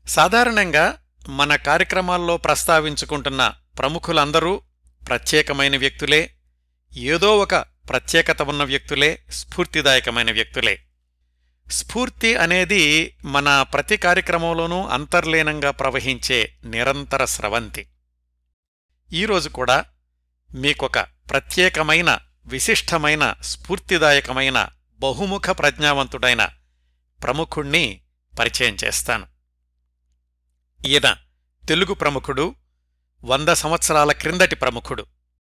సాధారణంగా మన కార్యక్రమాల్లో ప్రస్తావించుకుంటున్న ప్రముఖులందరూ ప్రత్యేకమైన వ్యక్తులే ఏదో ఒక ప్రత్యేకత ఉన్న వ్యక్తులే స్ఫూర్తిదాయకమైన వ్యక్తులే స్ఫూర్తి అనేది మన ప్రతి కార్యక్రమంలోనూ అంతర్లీనంగా ప్రవహించే నిరంతర స్రవంతి ఈరోజు కూడా మీకొక ప్రత్యేకమైన విశిష్టమైన స్ఫూర్తిదాయకమైన బహుముఖ ప్రజ్ఞావంతుడైన ప్రముఖుణ్ణి పరిచయం చేస్తాను ఈయన తెలుగు ప్రముఖుడు వంద సంవత్సరాల క్రిందటి ప్రముఖుడు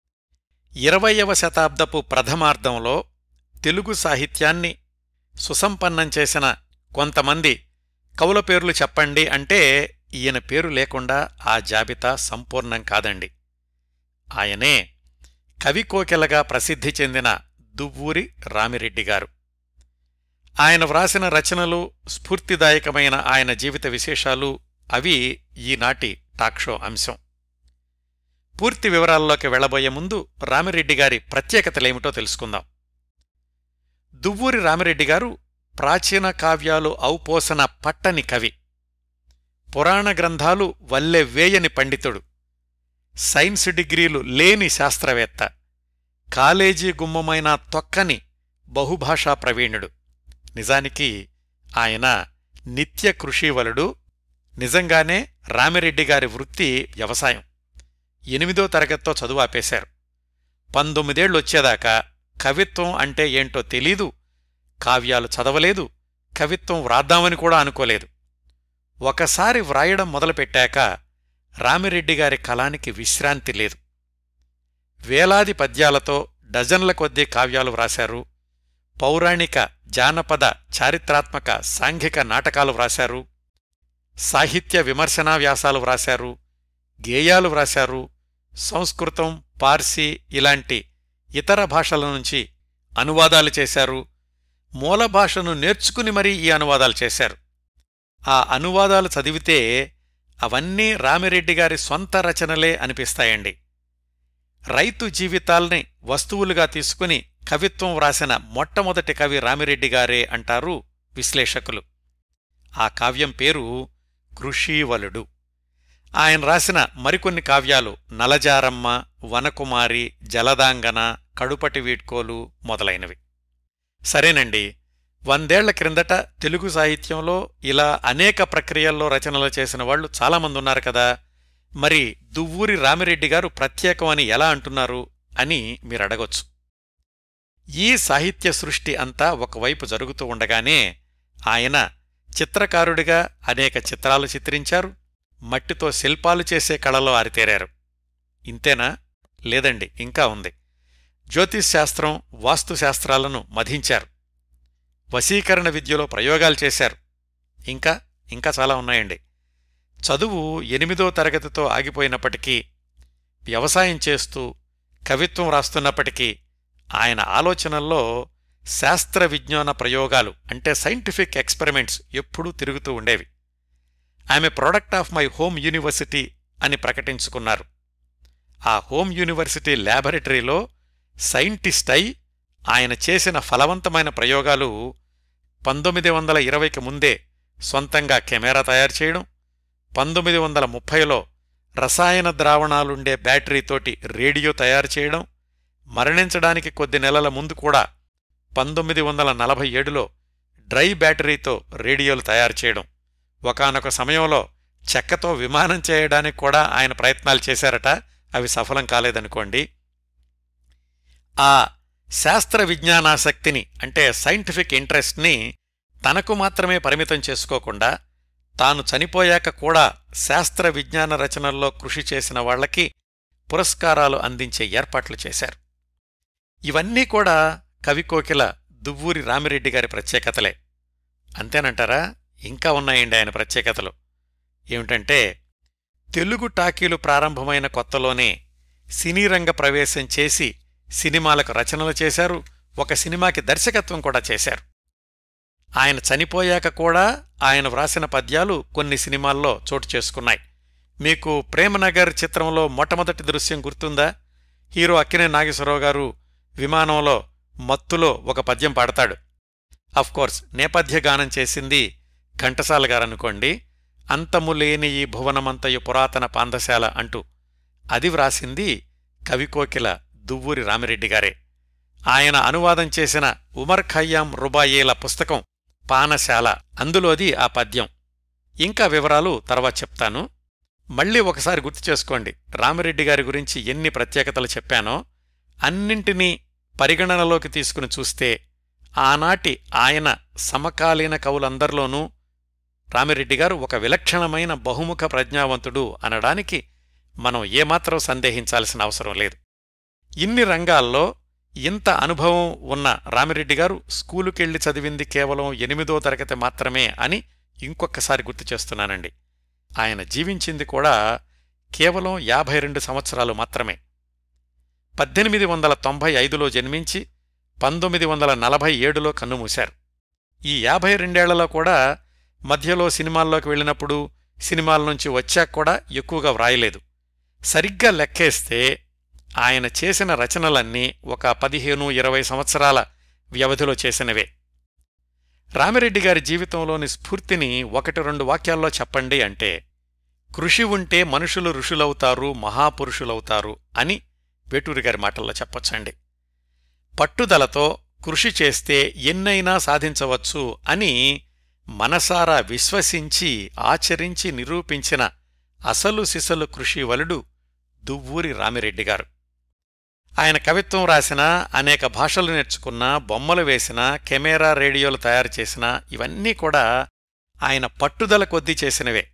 ఇరవయవ శతాబ్దపు ప్రథమార్ధంలో తెలుగు సాహిత్యాన్ని సుసంపన్నం చేసిన కొంతమంది కవుల పేర్లు చెప్పండి అంటే ఈయన పేరు లేకుండా ఆ జాబితా సంపూర్ణం కాదండి ఆయనే కవికోకెలగా ప్రసిద్ధి చెందిన దువ్వూరి రామిరెడ్డి గారు ఆయన వ్రాసిన రచనలు స్ఫూర్తిదాయకమైన ఆయన జీవిత విశేషాలు అవి ఈనాటి టాక్షో అంశం పూర్తి వివరాల్లోకి వెళ్లబోయే ముందు రామిరెడ్డి గారి ప్రత్యేకతలేమిటో తెలుసుకుందాం దువ్వూరి రామిరెడ్డి గారు ప్రాచీన కావ్యాలు ఔపోసన పట్టని కవి పురాణ గ్రంథాలు వల్లె వేయని పండితుడు సైన్స్ డిగ్రీలు లేని శాస్త్రవేత్త కాలేజీ గుమ్మమైన తొక్కని బహుభాషా ప్రవీణుడు నిజానికి ఆయన నిత్య కృషివలుడు నిజంగానే రామిరెడ్డి గారి వృత్తి వ్యవసాయం ఎనిమిదో తరగతితో చదువు ఆపేశారు పంతొమ్మిదేళ్లొచ్చేదాకా కవిత్వం అంటే ఏంటో తెలీదు కావ్యాలు చదవలేదు కవిత్వం వ్రాద్దామని కూడా అనుకోలేదు ఒకసారి వ్రాయడం మొదలుపెట్టాక రామిరెడ్డి గారి కలానికి విశ్రాంతి లేదు వేలాది పద్యాలతో డజన్ల కొద్దీ కావ్యాలు వ్రాశారు పౌరాణిక జానపద చారిత్రాత్మక సాంఘిక నాటకాలు వ్రాశారు సాహిత్య విమర్శనా వ్యాసాలు వ్రాశారు గేయాలు వ్రాశారు సంస్కృతం పార్సీ ఇలాంటి ఇతర భాషల నుంచి అనువాదాలు చేశారు మూల భాషను నేర్చుకుని మరీ ఈ అనువాదాలు చేశారు ఆ అనువాదాలు చదివితే అవన్నీ రామిరెడ్డి గారి సొంత రచనలే అనిపిస్తాయండి రైతు జీవితాల్ని వస్తువులుగా తీసుకుని కవిత్వం వ్రాసిన మొట్టమొదటి కవి రామిరెడ్డి గారే అంటారు విశ్లేషకులు ఆ కావ్యం పేరు కృషీవలుడు ఆయన రాసిన మరికొన్ని కావ్యాలు నలజారమ్మ వనకుమారి జలదాంగన కడుపటి వీడ్కోలు మొదలైనవి సరేనండి వందేళ్ల క్రిందట తెలుగు సాహిత్యంలో ఇలా అనేక ప్రక్రియల్లో రచనలు చేసిన వాళ్ళు చాలామంది ఉన్నారు కదా మరి దువ్వూరి రామిరెడ్డి గారు ప్రత్యేకం అని ఎలా అంటున్నారు అని మీరు అడగొచ్చు ఈ సాహిత్య సృష్టి అంతా ఒకవైపు జరుగుతూ ఉండగానే ఆయన చిత్రకారుడిగా అనేక చిత్రాలు చిత్రించారు మట్టితో శిల్పాలు చేసే కళలో ఆరితేరారు ఇంతేనా లేదండి ఇంకా ఉంది జ్యోతిశ్శాస్త్రం వాస్తుశాస్త్రాలను మధించారు వశీకరణ విద్యలో ప్రయోగాలు చేశారు ఇంకా ఇంకా చాలా ఉన్నాయండి చదువు ఎనిమిదో తరగతితో ఆగిపోయినప్పటికీ వ్యవసాయం చేస్తూ కవిత్వం రాస్తున్నప్పటికీ ఆయన ఆలోచనల్లో శాస్త్ర విజ్ఞాన ప్రయోగాలు అంటే సైంటిఫిక్ ఎక్స్పెరిమెంట్స్ ఎప్పుడూ తిరుగుతూ ఉండేవి ఆమె product of my home university అని ప్రకటించుకున్నారు ఆ హోమ్ యూనివర్సిటీ ల్యాబొరేటరీలో సైంటిస్ట్ అయి ఆయన చేసిన ఫలవంతమైన ప్రయోగాలు పంతొమ్మిది వందల ఇరవైకి ముందే సొంతంగా కెమెరా తయారు చేయడం పంతొమ్మిది వందల ముప్పైలో రసాయన ద్రావణాలుండే బ్యాటరీతోటి రేడియో తయారు చేయడం మరణించడానికి కొద్ది నెలల ముందు కూడా పంతొమ్మిది వందల నలభై ఏడులో డ్రై బ్యాటరీతో రేడియోలు తయారు చేయడం ఒకనొక సమయంలో చెక్కతో విమానం చేయడానికి కూడా ఆయన ప్రయత్నాలు చేశారట అవి సఫలం కాలేదనుకోండి ఆ శాస్త్ర విజ్ఞానాసక్తిని అంటే సైంటిఫిక్ ఇంట్రెస్ట్ని తనకు మాత్రమే పరిమితం చేసుకోకుండా తాను చనిపోయాక కూడా శాస్త్ర విజ్ఞాన రచనల్లో కృషి చేసిన వాళ్లకి పురస్కారాలు అందించే ఏర్పాట్లు చేశారు ఇవన్నీ కూడా కవికోకిల దువ్వూరి రామిరెడ్డి గారి ప్రత్యేకతలే అంతేనంటారా ఇంకా ఉన్నాయండి ఆయన ప్రత్యేకతలు ఏమిటంటే తెలుగు టాకీలు ప్రారంభమైన కొత్తలోనే సినీ రంగ ప్రవేశం చేసి సినిమాలకు రచనలు చేశారు ఒక సినిమాకి దర్శకత్వం కూడా చేశారు ఆయన చనిపోయాక కూడా ఆయన వ్రాసిన పద్యాలు కొన్ని సినిమాల్లో చోటు చేసుకున్నాయి మీకు ప్రేమనగర్ చిత్రంలో మొట్టమొదటి దృశ్యం గుర్తుందా హీరో అక్కినే నాగేశ్వరరావు గారు విమానంలో మత్తులో ఒక పద్యం పాడతాడు కోర్స్ నేపథ్య గానం చేసింది ఘంటసాల గారనుకోండి అంతములేని ఈ భువనమంతయు పురాతన పాందశాల అంటూ అది వ్రాసింది కవికోకిల దువ్వూరి రామిరెడ్డి గారే ఆయన అనువాదం చేసిన ఉమర్ ఖయ్యాం రుబాయేల పుస్తకం పానశాల అందులోది ఆ పద్యం ఇంకా వివరాలు తర్వాత చెప్తాను మళ్ళీ ఒకసారి గుర్తు చేసుకోండి రామిరెడ్డి గారి గురించి ఎన్ని ప్రత్యేకతలు చెప్పానో అన్నింటినీ పరిగణనలోకి తీసుకుని చూస్తే ఆనాటి ఆయన సమకాలీన కవులందరిలోనూ రామిరెడ్డి గారు ఒక విలక్షణమైన బహుముఖ ప్రజ్ఞావంతుడు అనడానికి మనం ఏమాత్రం సందేహించాల్సిన అవసరం లేదు ఇన్ని రంగాల్లో ఇంత అనుభవం ఉన్న రామిరెడ్డి గారు స్కూలుకెళ్లి చదివింది కేవలం ఎనిమిదో తరగతి మాత్రమే అని ఇంకొకసారి గుర్తు చేస్తున్నానండి ఆయన జీవించింది కూడా కేవలం యాభై రెండు సంవత్సరాలు మాత్రమే పద్దెనిమిది వందల తొంభై ఐదులో జన్మించి పంతొమ్మిది వందల నలభై ఏడులో కన్నుమూశారు ఈ యాభై రెండేళ్లలో కూడా మధ్యలో సినిమాల్లోకి వెళ్ళినప్పుడు సినిమాల నుంచి వచ్చాక కూడా ఎక్కువగా వ్రాయలేదు సరిగ్గా లెక్కేస్తే ఆయన చేసిన రచనలన్నీ ఒక పదిహేను ఇరవై సంవత్సరాల వ్యవధిలో చేసినవే రామిరెడ్డి గారి జీవితంలోని స్ఫూర్తిని ఒకటి రెండు వాక్యాల్లో చెప్పండి అంటే కృషి ఉంటే మనుషులు ఋషులవుతారు మహాపురుషులవుతారు అని వేటూరి గారి మాటల్లో చెప్పొచ్చండి పట్టుదలతో కృషి చేస్తే ఎన్నైనా సాధించవచ్చు అని మనసారా విశ్వసించి ఆచరించి నిరూపించిన అసలు సిసలు కృషి వలుడు దువ్వూరి రామిరెడ్డి గారు ఆయన కవిత్వం రాసిన అనేక భాషలు నేర్చుకున్న బొమ్మలు వేసిన కెమెరా రేడియోలు తయారు చేసిన ఇవన్నీ కూడా ఆయన పట్టుదల కొద్దీ చేసినవే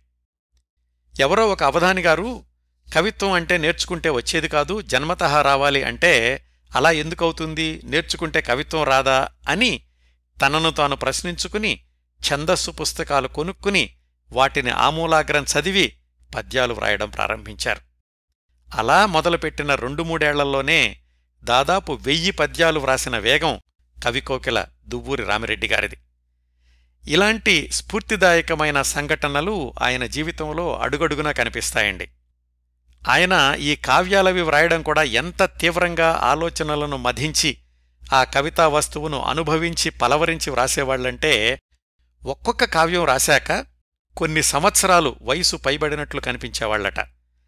ఎవరో ఒక అవధాని గారు కవిత్వం అంటే నేర్చుకుంటే వచ్చేది కాదు జన్మతః రావాలి అంటే అలా ఎందుకవుతుంది నేర్చుకుంటే కవిత్వం రాదా అని తనను తాను ప్రశ్నించుకుని ఛందస్సు పుస్తకాలు కొనుక్కుని వాటిని ఆమూలాగ్రం చదివి పద్యాలు వ్రాయడం ప్రారంభించారు అలా మొదలుపెట్టిన రెండు మూడేళ్లలోనే దాదాపు వెయ్యి పద్యాలు వ్రాసిన వేగం కవికోకిల దువ్వూరి రామిరెడ్డి గారిది ఇలాంటి స్ఫూర్తిదాయకమైన సంఘటనలు ఆయన జీవితంలో అడుగడుగునా కనిపిస్తాయండి ఆయన ఈ కావ్యాలవి వ్రాయడం కూడా ఎంత తీవ్రంగా ఆలోచనలను మధించి ఆ కవితా వస్తువును అనుభవించి పలవరించి వ్రాసేవాళ్లంటే ఒక్కొక్క కావ్యం రాశాక కొన్ని సంవత్సరాలు వయసు పైబడినట్లు కనిపించేవాళ్లట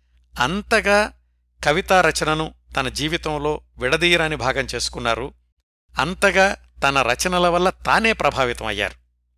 అంతగా కవితా రచనను తన జీవితంలో విడదీయరాని భాగం చేసుకున్నారు అంతగా తన రచనల వల్ల తానే ప్రభావితం అయ్యారు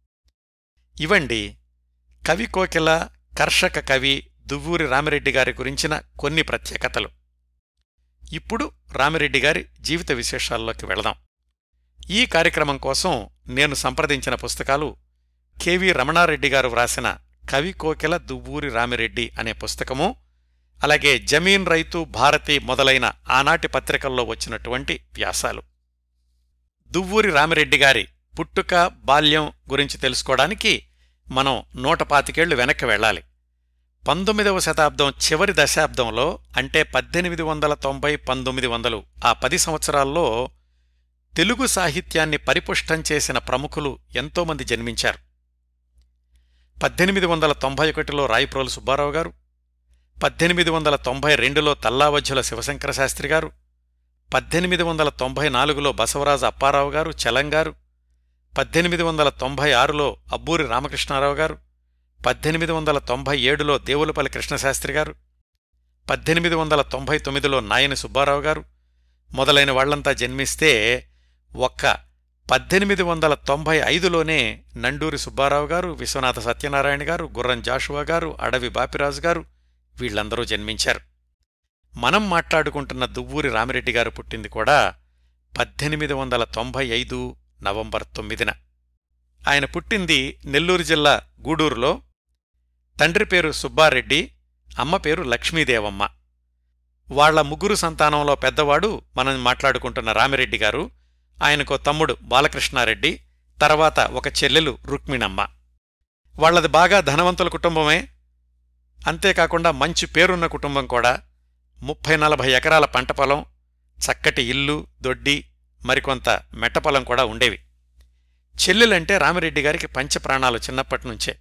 ఇవండి కవి కోకిల కర్షక కవి దువ్వూరి రామిరెడ్డి గారి గురించిన కొన్ని ప్రత్యేకతలు ఇప్పుడు రామిరెడ్డి గారి జీవిత విశేషాల్లోకి వెళదాం ఈ కార్యక్రమం కోసం నేను సంప్రదించిన పుస్తకాలు కెవి రమణారెడ్డి గారు వ్రాసిన కవి కోకిల దువ్వూరి రామిరెడ్డి అనే పుస్తకము అలాగే జమీన్ రైతు భారతి మొదలైన ఆనాటి పత్రికల్లో వచ్చినటువంటి వ్యాసాలు దువ్వూరి రామిరెడ్డి గారి పుట్టుక బాల్యం గురించి తెలుసుకోవడానికి మనం నూట పాతికేళ్లు వెనక్కి వెళ్ళాలి పంతొమ్మిదవ శతాబ్దం చివరి దశాబ్దంలో అంటే పద్దెనిమిది వందల తొంభై పంతొమ్మిది వందలు ఆ పది సంవత్సరాల్లో తెలుగు సాహిత్యాన్ని పరిపుష్టం చేసిన ప్రముఖులు ఎంతోమంది జన్మించారు పద్దెనిమిది వందల తొంభై ఒకటిలో రాయప్రోలు సుబ్బారావు గారు పద్దెనిమిది వందల తొంభై రెండులో తల్లావజ్జుల శివశంకరశాస్త్రి గారు పద్దెనిమిది వందల తొంభై నాలుగులో బసవరాజు అప్పారావు గారు చలంగారు పద్దెనిమిది వందల తొంభై ఆరులో అబ్బూరి రామకృష్ణారావు గారు పద్దెనిమిది వందల తొంభై ఏడులో దేవులపల్లి కృష్ణశాస్త్రి గారు పద్దెనిమిది వందల తొంభై తొమ్మిదిలో నాయని సుబ్బారావు గారు మొదలైన వాళ్లంతా జన్మిస్తే ఒక్క పద్దెనిమిది వందల తొంభై ఐదులోనే నండూరి సుబ్బారావు గారు విశ్వనాథ సత్యనారాయణ గారు గుర్రం జాషువా గారు అడవి బాపిరాజు గారు వీళ్లందరూ జన్మించారు మనం మాట్లాడుకుంటున్న దువ్వూరి రామిరెడ్డి గారు పుట్టింది కూడా పద్దెనిమిది వందల తొంభై ఐదు నవంబర్ తొమ్మిదిన ఆయన పుట్టింది నెల్లూరు జిల్లా గూడూరులో తండ్రి పేరు సుబ్బారెడ్డి అమ్మ పేరు లక్ష్మీదేవమ్మ వాళ్ల ముగ్గురు సంతానంలో పెద్దవాడు మనం మాట్లాడుకుంటున్న రామిరెడ్డి గారు ఆయనకో తమ్ముడు బాలకృష్ణారెడ్డి తర్వాత ఒక చెల్లెలు రుక్మిణమ్మ వాళ్లది బాగా ధనవంతుల కుటుంబమే అంతేకాకుండా మంచి పేరున్న కుటుంబం కూడా ముప్పై నలభై ఎకరాల పంట పొలం చక్కటి ఇల్లు దొడ్డి మరికొంత మెట్టపొలం కూడా ఉండేవి చెల్లెలంటే రామిరెడ్డి గారికి పంచప్రాణాలు చిన్నప్పటినుంచే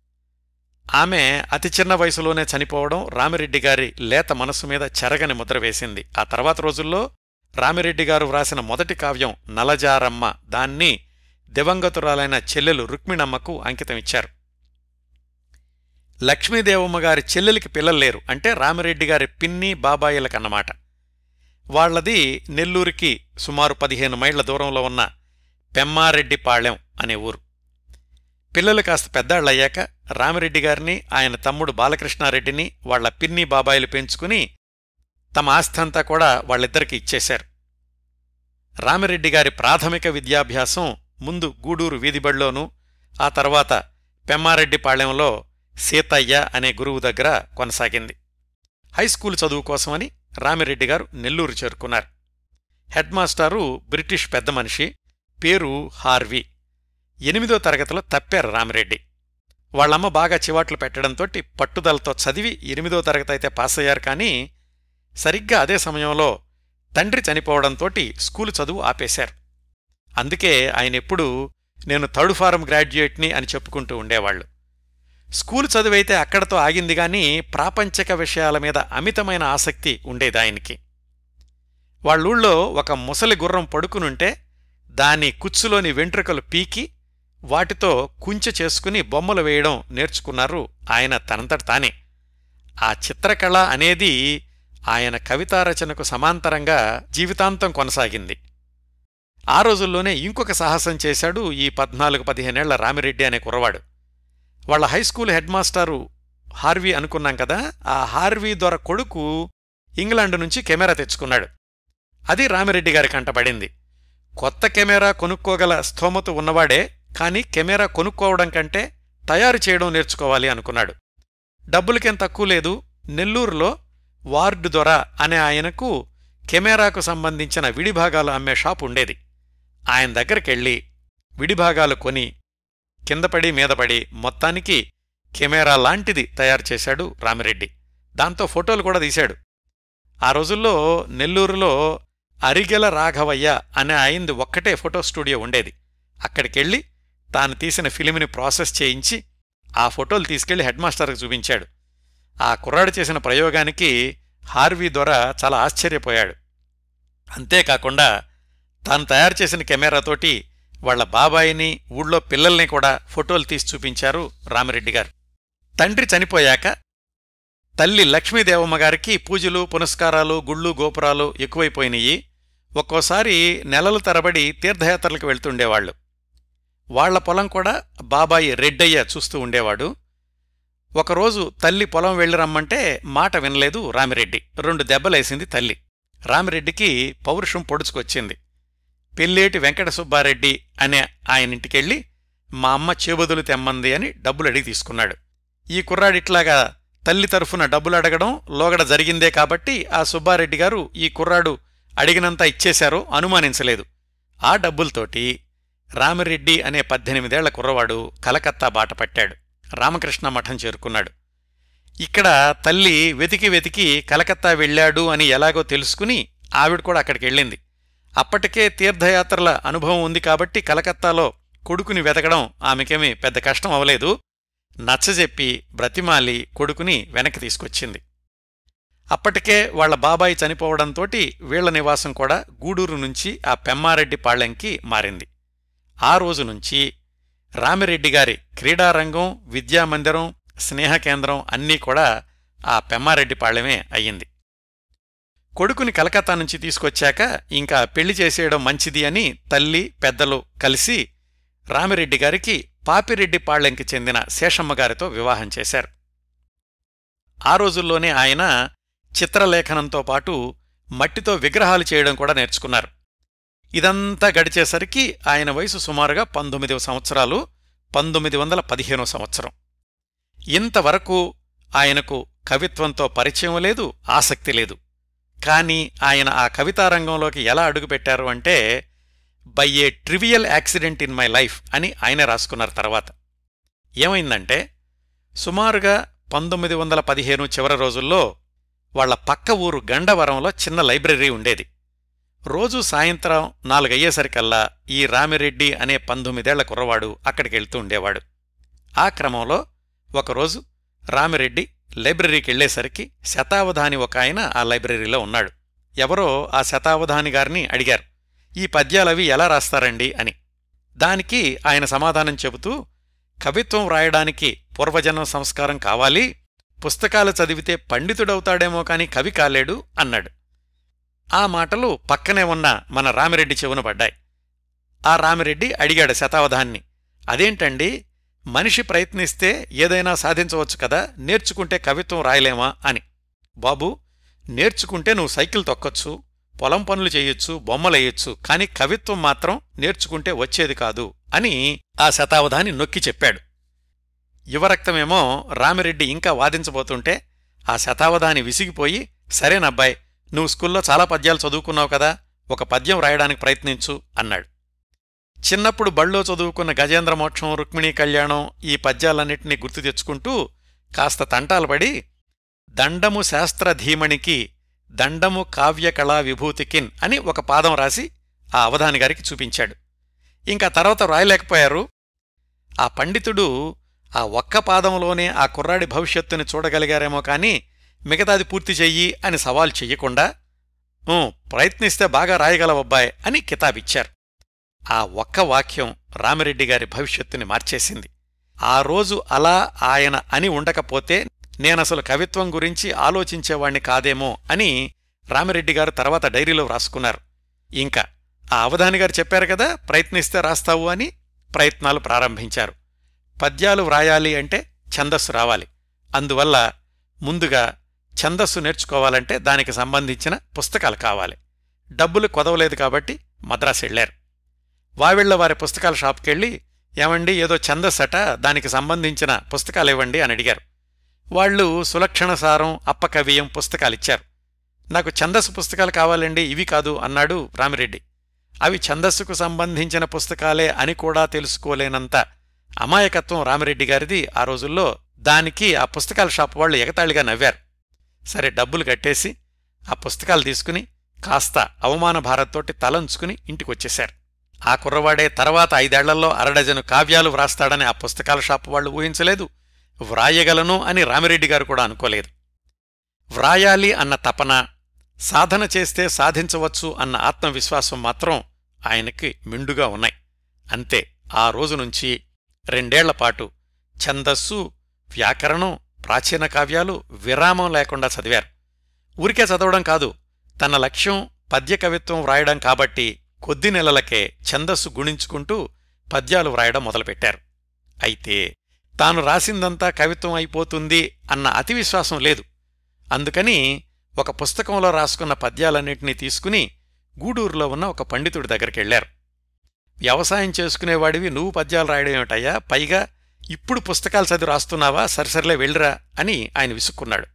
ఆమె అతి చిన్న వయసులోనే చనిపోవడం రామిరెడ్డి గారి లేత మనస్సు మీద చెరగని ముద్ర వేసింది ఆ తర్వాత రోజుల్లో రామిరెడ్డి గారు వ్రాసిన మొదటి కావ్యం నలజారమ్మ దాన్ని దివంగతురాలైన చెల్లెలు రుక్మిణమ్మకు అంకితమిచ్చారు లక్ష్మీదేవమ్మ గారి చెల్లెలికి పిల్లలు లేరు అంటే రామిరెడ్డి గారి పిన్ని బాబాయిలకన్నమాట వాళ్లది నెల్లూరికి సుమారు పదిహేను మైళ్ల దూరంలో ఉన్న పెమ్మారెడ్డిపాళెం అనే ఊరు పిల్లలు కాస్త పెద్దాళ్ళయ్యాక రామిరెడ్డి గారిని ఆయన తమ్ముడు బాలకృష్ణారెడ్డిని వాళ్ల పిన్ని బాబాయిలు పెంచుకుని తమ ఆస్థంతా కూడా వాళ్ళిద్దరికి ఇచ్చేశారు రామిరెడ్డి గారి ప్రాథమిక విద్యాభ్యాసం ముందు గూడూరు వీధిబడిలోనూ ఆ తర్వాత పెమ్మారెడ్డిపాళెంలో సీతయ్య అనే గురువు దగ్గర కొనసాగింది హైస్కూలు చదువు కోసమని రామిరెడ్డి గారు నెల్లూరు చేరుకున్నారు హెడ్ మాస్టారు బ్రిటిష్ పెద్ద మనిషి పేరు హార్వీ ఎనిమిదో తరగతిలో తప్పారు రామిరెడ్డి వాళ్ళమ్మ బాగా చివాట్లు పెట్టడంతోటి పట్టుదలతో చదివి ఎనిమిదో తరగతి అయితే పాస్ అయ్యారు కానీ సరిగ్గా అదే సమయంలో తండ్రి చనిపోవడంతోటి స్కూలు చదువు ఆపేశారు అందుకే ఆయన ఎప్పుడూ నేను థర్డ్ ఫారం గ్రాడ్యుయేట్ని అని చెప్పుకుంటూ ఉండేవాళ్లు స్కూలు చదువైతే అక్కడతో ఆగింది గాని ప్రాపంచక విషయాల మీద అమితమైన ఆసక్తి ఉండేది ఆయనకి వాళ్ళూళ్ళో ఒక ముసలి గుర్రం పడుకునుంటే దాని కుచ్చులోని వెంట్రుకలు పీకి వాటితో కుంచె చేసుకుని బొమ్మలు వేయడం నేర్చుకున్నారు ఆయన తనంతట తానే ఆ చిత్రకళ అనేది ఆయన కవితారచనకు సమాంతరంగా జీవితాంతం కొనసాగింది ఆ రోజుల్లోనే ఇంకొక సాహసం చేశాడు ఈ పద్నాలుగు పదిహేనేళ్ల రామిరెడ్డి అనే కుర్రవాడు వాళ్ళ హైస్కూల్ హెడ్ మాస్టారు హార్వీ అనుకున్నాం కదా ఆ హార్వీ దొర కొడుకు ఇంగ్లాండ్ నుంచి కెమెరా తెచ్చుకున్నాడు అది రామిరెడ్డి గారి కంటపడింది కొత్త కెమెరా కొనుక్కోగల స్థోమత ఉన్నవాడే కాని కెమెరా కొనుక్కోవడం కంటే తయారు చేయడం నేర్చుకోవాలి అనుకున్నాడు డబ్బులకేం తక్కువ లేదు నెల్లూరులో వార్డు దొర అనే ఆయనకు కెమెరాకు సంబంధించిన విడిభాగాలు అమ్మే షాప్ ఉండేది ఆయన దగ్గరికెళ్ళి విడిభాగాలు కొని కిందపడి మీదపడి మొత్తానికి కెమెరా లాంటిది తయారు చేశాడు రామిరెడ్డి దాంతో ఫోటోలు కూడా తీశాడు ఆ రోజుల్లో నెల్లూరులో అరిగెల రాఘవయ్య అనే అయింది ఒక్కటే ఫోటో స్టూడియో ఉండేది అక్కడికెళ్ళి తాను తీసిన ఫిలింని ప్రాసెస్ చేయించి ఆ ఫోటోలు తీసుకెళ్లి హెడ్ మాస్టర్కి చూపించాడు ఆ కుర్రాడు చేసిన ప్రయోగానికి హార్వీ దొర చాలా ఆశ్చర్యపోయాడు అంతేకాకుండా తాను తయారు చేసిన కెమెరాతోటి వాళ్ల బాబాయిని ఊళ్ళో పిల్లల్ని కూడా ఫోటోలు తీసి చూపించారు రామిరెడ్డి గారు తండ్రి చనిపోయాక తల్లి లక్ష్మీదేవమ్మ గారికి పూజలు పునస్కారాలు గుళ్ళు గోపురాలు ఎక్కువైపోయినాయి ఒక్కోసారి నెలల తరబడి తీర్థయాత్రలకు వెళ్తుండేవాళ్లు వాళ్ల పొలం కూడా బాబాయి రెడ్డయ్య చూస్తూ ఉండేవాడు ఒకరోజు తల్లి పొలం వెళ్ళి రమ్మంటే మాట వినలేదు రామిరెడ్డి రెండు దెబ్బలేసింది తల్లి రామిరెడ్డికి పౌరుషం పొడుచుకొచ్చింది పెళ్ళేటి వెంకట సుబ్బారెడ్డి అనే ఆయనింటికెళ్ళి మా అమ్మ చేబదులు తెమ్మంది అని డబ్బులు అడిగి తీసుకున్నాడు ఈ కుర్రాడిట్లాగా తల్లి తరఫున డబ్బులు అడగడం లోగడ జరిగిందే కాబట్టి ఆ సుబ్బారెడ్డి గారు ఈ కుర్రాడు అడిగినంత ఇచ్చేశారో అనుమానించలేదు ఆ డబ్బులతోటి రామిరెడ్డి అనే పద్దెనిమిదేళ్ల కుర్రవాడు కలకత్తా బాట పట్టాడు రామకృష్ణ మఠం చేరుకున్నాడు ఇక్కడ తల్లి వెతికి వెతికి కలకత్తా వెళ్ళాడు అని ఎలాగో తెలుసుకుని ఆవిడ కూడా అక్కడికి వెళ్ళింది అప్పటికే తీర్థయాత్రల అనుభవం ఉంది కాబట్టి కలకత్తాలో కొడుకుని వెతకడం ఆమెకేమీ పెద్ద కష్టం అవలేదు నచ్చజెప్పి బ్రతిమాలి కొడుకుని వెనక్కి తీసుకొచ్చింది అప్పటికే వాళ్ల బాబాయి చనిపోవడంతోటి వీళ్ల నివాసం కూడా గూడూరు నుంచి ఆ పెమ్మారెడ్డి పాళ్లెంకి మారింది ఆ రోజు నుంచి రామిరెడ్డి గారి క్రీడారంగం విద్యామందిరం స్నేహకేంద్రం అన్నీ కూడా ఆ పెమ్మారెడ్డి పాళ్యమే అయ్యింది కొడుకుని కలకత్తా నుంచి తీసుకొచ్చాక ఇంకా పెళ్లి చేసేయడం మంచిది అని తల్లి పెద్దలు కలిసి రామిరెడ్డి గారికి పాపిరెడ్డి పాళ్లెంకి చెందిన శేషమ్మ గారితో వివాహం చేశారు ఆ రోజుల్లోనే ఆయన చిత్రలేఖనంతో పాటు మట్టితో విగ్రహాలు చేయడం కూడా నేర్చుకున్నారు ఇదంతా గడిచేసరికి ఆయన వయసు సుమారుగా పంతొమ్మిదవ సంవత్సరాలు పంతొమ్మిది వందల పదిహేనో సంవత్సరం ఇంతవరకు ఆయనకు కవిత్వంతో పరిచయం లేదు ఆసక్తి లేదు కాని ఆయన ఆ కవితారంగంలోకి ఎలా అడుగుపెట్టారు అంటే by a trivial accident in my life అని ఆయన రాసుకున్నారు తర్వాత ఏమైందంటే సుమారుగా పంతొమ్మిది వందల పదిహేను చివరి రోజుల్లో వాళ్ల పక్క ఊరు గండవరంలో చిన్న లైబ్రరీ ఉండేది రోజూ సాయంత్రం నాలుగయ్యేసరికల్లా ఈ రామిరెడ్డి అనే పంతొమ్మిదేళ్ల కుర్రవాడు అక్కడికెళ్తూ ఉండేవాడు ఆ క్రమంలో ఒకరోజు రామిరెడ్డి లైబ్రరీకెళ్లేసరికి శతావధాని ఒక ఆయన ఆ లైబ్రరీలో ఉన్నాడు ఎవరో ఆ శతావధాని గారిని అడిగారు ఈ పద్యాలవి ఎలా రాస్తారండి అని దానికి ఆయన సమాధానం చెబుతూ కవిత్వం రాయడానికి పూర్వజన్మ సంస్కారం కావాలి పుస్తకాలు చదివితే పండితుడవుతాడేమో కాని కవి కాలేడు అన్నాడు ఆ మాటలు పక్కనే ఉన్న మన రామిరెడ్డి చెవున పడ్డాయి ఆ రామిరెడ్డి అడిగాడు శతావధాన్ని అదేంటండి మనిషి ప్రయత్నిస్తే ఏదైనా సాధించవచ్చు కదా నేర్చుకుంటే కవిత్వం రాయలేమా అని బాబు నేర్చుకుంటే నువ్వు సైకిల్ తొక్కొచ్చు పొలం పనులు చేయొచ్చు బొమ్మలేయొచ్చు కాని కవిత్వం మాత్రం నేర్చుకుంటే వచ్చేది కాదు అని ఆ శతావధాని నొక్కి చెప్పాడు యువరక్తమేమో రామిరెడ్డి ఇంకా వాదించబోతుంటే ఆ శతావధాని విసిగిపోయి సరేనబ్బాయ్ నువ్వు స్కూల్లో చాలా పద్యాలు చదువుకున్నావు కదా ఒక పద్యం రాయడానికి ప్రయత్నించు అన్నాడు చిన్నప్పుడు బళ్ళో చదువుకున్న గజేంద్ర మోక్షం రుక్మిణీ కళ్యాణం ఈ పద్యాలన్నింటినీ గుర్తు తెచ్చుకుంటూ కాస్త తంటాలు పడి దండము శాస్త్రధీమణికి దండము కావ్యకళా విభూతికిన్ అని ఒక పాదం రాసి ఆ అవధాని గారికి చూపించాడు ఇంకా తర్వాత రాయలేకపోయారు ఆ పండితుడు ఆ ఒక్క పాదంలోనే ఆ కుర్రాడి భవిష్యత్తుని చూడగలిగారేమో కాని మిగతాది పూర్తి చెయ్యి అని సవాల్ చెయ్యకుండా "ఊ, ప్రయత్నిస్తే బాగా రాయగలవబ్బాయ్ అని కితాబిచ్చారు ఆ ఒక్క వాక్యం రామిరెడ్డి గారి భవిష్యత్తుని మార్చేసింది ఆ రోజు అలా ఆయన అని ఉండకపోతే నేనసలు కవిత్వం గురించి ఆలోచించేవాణ్ణి కాదేమో అని రామిరెడ్డి గారు తర్వాత డైరీలో వ్రాసుకున్నారు ఇంకా ఆ అవధాని గారు చెప్పారు కదా ప్రయత్నిస్తే రాస్తావు అని ప్రయత్నాలు ప్రారంభించారు పద్యాలు వ్రాయాలి అంటే ఛందస్సు రావాలి అందువల్ల ముందుగా ఛందస్సు నేర్చుకోవాలంటే దానికి సంబంధించిన పుస్తకాలు కావాలి డబ్బులు కొదవలేదు కాబట్టి మద్రాసు వెళ్లారు వావిళ్ల వారి పుస్తకాల షాప్కెళ్ళి ఏమండి ఏదో ఛందస్సట దానికి సంబంధించిన పుస్తకాలు ఇవ్వండి అని అడిగారు వాళ్ళు సులక్షణ సారం అప్పకవియం పుస్తకాలిచ్చారు నాకు ఛందస్సు పుస్తకాలు కావాలండి ఇవి కాదు అన్నాడు రామిరెడ్డి అవి ఛందస్సుకు సంబంధించిన పుస్తకాలే అని కూడా తెలుసుకోలేనంత అమాయకత్వం రామిరెడ్డి గారిది ఆ రోజుల్లో దానికి ఆ పుస్తకాల షాప్ వాళ్ళు ఎగతాళిగా నవ్వారు సరే డబ్బులు కట్టేసి ఆ పుస్తకాలు తీసుకుని కాస్త అవమాన భారత్తోటి తలంచుకుని ఇంటికొచ్చేశారు ఆ కుర్రవాడే తర్వాత ఐదేళ్లలో అరడజను కావ్యాలు వ్రాస్తాడని ఆ పుస్తకాల షాపు వాళ్ళు ఊహించలేదు వ్రాయగలను అని రామిరెడ్డి గారు కూడా అనుకోలేదు వ్రాయాలి అన్న తపన సాధన చేస్తే సాధించవచ్చు అన్న ఆత్మవిశ్వాసం మాత్రం ఆయనకి మిండుగా ఉన్నాయి అంతే ఆ రోజు నుంచి రెండేళ్లపాటు ఛందస్సు వ్యాకరణం ప్రాచీన కావ్యాలు విరామం లేకుండా చదివారు ఊరికే చదవడం కాదు తన లక్ష్యం పద్య కవిత్వం వ్రాయడం కాబట్టి కొద్ది నెలలకే ఛందస్సు గుణించుకుంటూ పద్యాలు వ్రాయడం మొదలుపెట్టారు అయితే తాను రాసిందంతా కవిత్వం అయిపోతుంది అన్న అతి విశ్వాసం లేదు అందుకని ఒక పుస్తకంలో రాసుకున్న పద్యాలన్నింటినీ తీసుకుని గూడూరులో ఉన్న ఒక పండితుడి దగ్గరికెళ్లారు వ్యవసాయం చేసుకునేవాడివి నువ్వు పద్యాలు రాయడం ఏమిటయ్యా పైగా ఇప్పుడు పుస్తకాలు చదివి రాస్తున్నావా సరిసరిలే వెళ్ళిరా అని ఆయన విసుక్కున్నాడు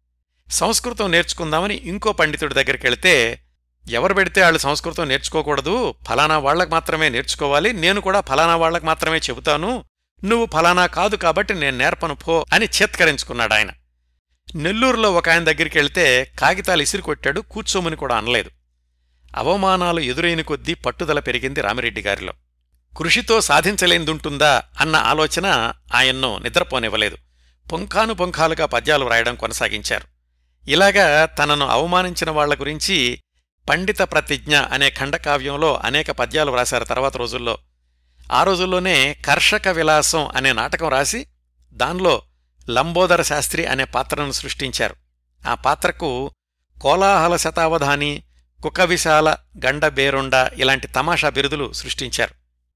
సంస్కృతం నేర్చుకుందామని ఇంకో పండితుడి దగ్గరికెళ్తే ఎవరు పెడితే వాళ్ళు సంస్కృతం నేర్చుకోకూడదు ఫలానా వాళ్లకు మాత్రమే నేర్చుకోవాలి నేను కూడా ఫలానా వాళ్లకు మాత్రమే చెబుతాను నువ్వు ఫలానా కాదు కాబట్టి నేను నేర్పను పో అని చేత్కరించుకున్నాడు ఆయన నెల్లూరులో ఒక ఆయన దగ్గరికి వెళ్తే కాగితాలు ఇసిరి కొట్టాడు కూర్చోమని కూడా అనలేదు అవమానాలు ఎదురైన కొద్దీ పట్టుదల పెరిగింది రామిరెడ్డి గారిలో కృషితో సాధించలేందుంటుందా అన్న ఆలోచన ఆయన్ను నిద్రపోనివ్వలేదు పొంకాను పొంకాలుగా పద్యాలు వ్రాయడం కొనసాగించారు ఇలాగా తనను అవమానించిన వాళ్ల గురించి పండిత ప్రతిజ్ఞ అనే ఖండకావ్యంలో అనేక పద్యాలు వ్రాశారు తర్వాత రోజుల్లో ఆ రోజుల్లోనే కర్షక విలాసం అనే నాటకం రాసి దానిలో లంబోదర శాస్త్రి అనే పాత్రను సృష్టించారు ఆ పాత్రకు కోలాహల శతావధాని కుకవిశాల గండబేరుండ ఇలాంటి తమాషా బిరుదులు సృష్టించారు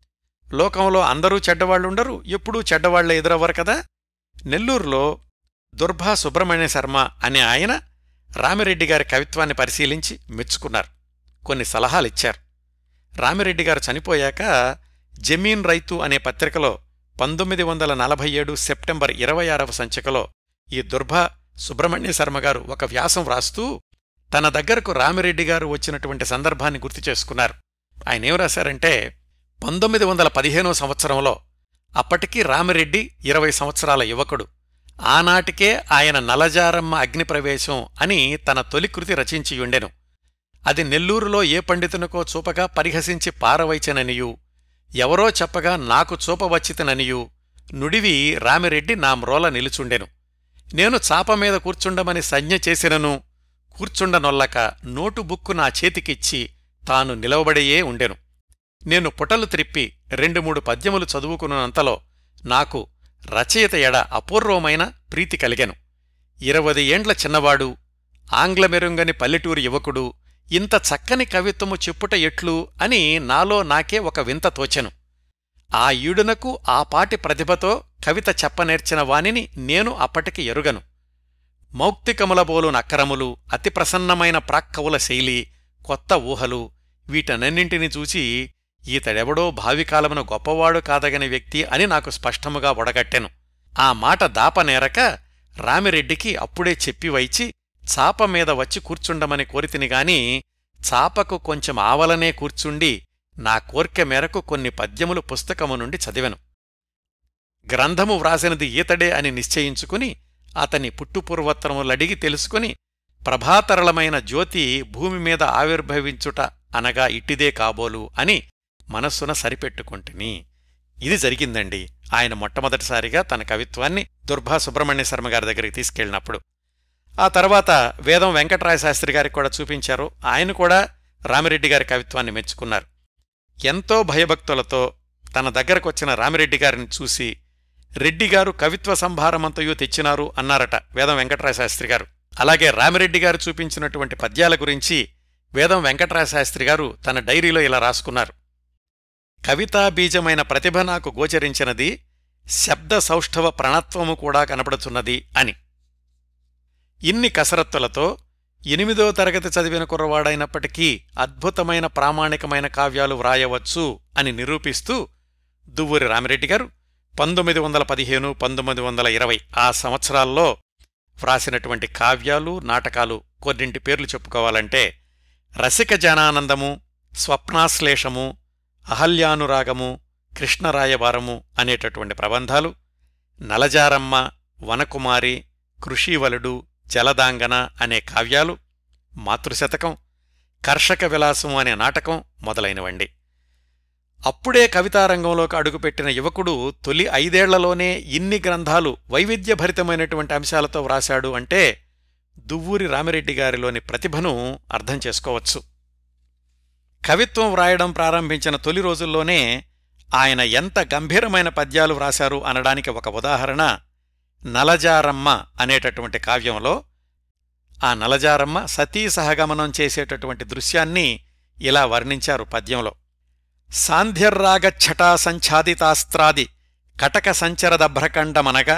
లోకంలో అందరూ చెడ్డవాళ్లుండరు ఎప్పుడూ చెడ్డవాళ్లే ఎదురవ్వరు కదా నెల్లూరులో దుర్భా సుబ్రహ్మణ్య శర్మ అనే ఆయన రామిరెడ్డి గారి కవిత్వాన్ని పరిశీలించి మెచ్చుకున్నారు కొన్ని సలహాలిచ్చారు రామిరెడ్డి గారు చనిపోయాక జమీన్ రైతు అనే పత్రికలో పంతొమ్మిది వందల నలభై ఏడు సెప్టెంబర్ ఇరవై ఆరవ సంచికలో ఈ దుర్భా సుబ్రహ్మణ్య శర్మ గారు ఒక వ్యాసం వ్రాస్తూ తన దగ్గరకు రామిరెడ్డి గారు వచ్చినటువంటి సందర్భాన్ని గుర్తు చేసుకున్నారు ఆయన ఏం రాశారంటే పంతొమ్మిది వందల పదిహేనో సంవత్సరంలో అప్పటికి రామిరెడ్డి ఇరవై సంవత్సరాల యువకుడు ఆనాటికే ఆయన నలజారమ్మ అగ్నిప్రవేశం అని తన తొలి కృతి రచించియుండెను అది నెల్లూరులో ఏ పండితునికో చూపగా పరిహసించి పారవైచెననియు ఎవరో చెప్పగా నాకు చూపవచ్చితననియు నుడివి రామిరెడ్డి నా మ్రోల నిలుచుండెను నేను చాప మీద కూర్చుండమని సంజ్ఞ చేసినను కూర్చుండనొల్లక నోటు బుక్కు నా చేతికిచ్చి తాను నిలవబడియే ఉండెను నేను పుటలు త్రిప్పి రెండు మూడు పద్యములు చదువుకున్నంతలో నాకు రచయిత ఎడ అపూర్వమైన ప్రీతి కలిగెను ఇరవది ఏండ్ల చిన్నవాడు ఆంగ్లమెరుంగని పల్లెటూరి యువకుడు ఇంత చక్కని కవిత్వము చెప్పుట ఎట్లు అని నాలో నాకే ఒక వింత తోచెను ఆ ఈడునకు ఆ పాటి ప్రతిభతో కవిత చెప్పనేర్చిన వానిని నేను అప్పటికి ఎరుగను మౌక్తికములబోలు నక్కరములు అతి ప్రసన్నమైన ప్రాక్కవుల శైలి కొత్త ఊహలు వీటనన్నింటినీ చూచి ఈతడెవడో భావికాలమున గొప్పవాడు కాదగని వ్యక్తి అని నాకు స్పష్టముగా ఒడగట్టెను ఆ మాట దాపనేరక రామిరెడ్డికి అప్పుడే చెప్పి వైచి చాప మీద వచ్చి కూర్చుండమని కోరితినిగాని చాపకు కొంచెం ఆవలనే కూర్చుండి నా కోర్కె మేరకు కొన్ని పద్యములు పుస్తకము నుండి చదివెను గ్రంథము వ్రాసినది ఈతడే అని నిశ్చయించుకుని అతని పుట్టుపూర్వోత్తరములడిగి తెలుసుకుని ప్రభాతరళమైన జ్యోతి భూమి మీద ఆవిర్భవించుట అనగా ఇట్టిదే కాబోలు అని మనస్సున సరిపెట్టుకుంటుని ఇది జరిగిందండి ఆయన మొట్టమొదటిసారిగా తన కవిత్వాన్ని దుర్భా సుబ్రహ్మణ్య శర్మ గారి దగ్గరికి తీసుకెళ్ళినప్పుడు ఆ తర్వాత వేదం వెంకటరాయ శాస్త్రి గారికి కూడా చూపించారు ఆయన కూడా రామిరెడ్డి గారి కవిత్వాన్ని మెచ్చుకున్నారు ఎంతో భయభక్తులతో తన దగ్గరకొచ్చిన రామిరెడ్డి గారిని చూసి రెడ్డిగారు కవిత్వ సంభారమంతయు తెచ్చినారు అన్నారట వేదం వెంకటరాయ శాస్త్రి గారు అలాగే రామిరెడ్డి గారు చూపించినటువంటి పద్యాల గురించి వేదం వెంకటరాయ శాస్త్రి గారు తన డైరీలో ఇలా రాసుకున్నారు కవితాబీజమైన ప్రతిభ నాకు గోచరించినది శబ్ద సౌష్ఠవ ప్రణత్వము కూడా కనపడుచున్నది అని ఇన్ని కసరత్తులతో ఎనిమిదో తరగతి చదివిన కుర్రవాడైనప్పటికీ అద్భుతమైన ప్రామాణికమైన కావ్యాలు వ్రాయవచ్చు అని నిరూపిస్తూ దువ్వూరి రామిరెడ్డి గారు పంతొమ్మిది వందల పదిహేను పంతొమ్మిది వందల ఇరవై ఆ సంవత్సరాల్లో వ్రాసినటువంటి కావ్యాలు నాటకాలు కొన్నింటి పేర్లు చెప్పుకోవాలంటే రసిక జనానందము స్వప్నాశ్లేషము అహల్యానురాగము కృష్ణరాయవారము అనేటటువంటి ప్రబంధాలు నలజారమ్మ వనకుమారి కృషివలుడు జలదాంగన అనే కావ్యాలు మాతృశతకం కర్షక విలాసం అనే నాటకం మొదలైనవండి అప్పుడే కవితారంగంలోకి అడుగుపెట్టిన యువకుడు తొలి ఐదేళ్లలోనే ఇన్ని గ్రంథాలు వైవిధ్యభరితమైనటువంటి అంశాలతో వ్రాశాడు అంటే దువ్వూరి రామిరెడ్డి గారిలోని ప్రతిభను అర్థం చేసుకోవచ్చు కవిత్వం వ్రాయడం ప్రారంభించిన తొలి రోజుల్లోనే ఆయన ఎంత గంభీరమైన పద్యాలు వ్రాశారు అనడానికి ఒక ఉదాహరణ నలజారమ్మ అనేటటువంటి కావ్యంలో ఆ నలజారమ్మ సతీ సహగమనం చేసేటటువంటి దృశ్యాన్ని ఇలా వర్ణించారు పద్యంలో సాంధ్యర్రాగఛటా సంఛాదితాస్త్రాది కటక సంచరదభ్రకండమనగ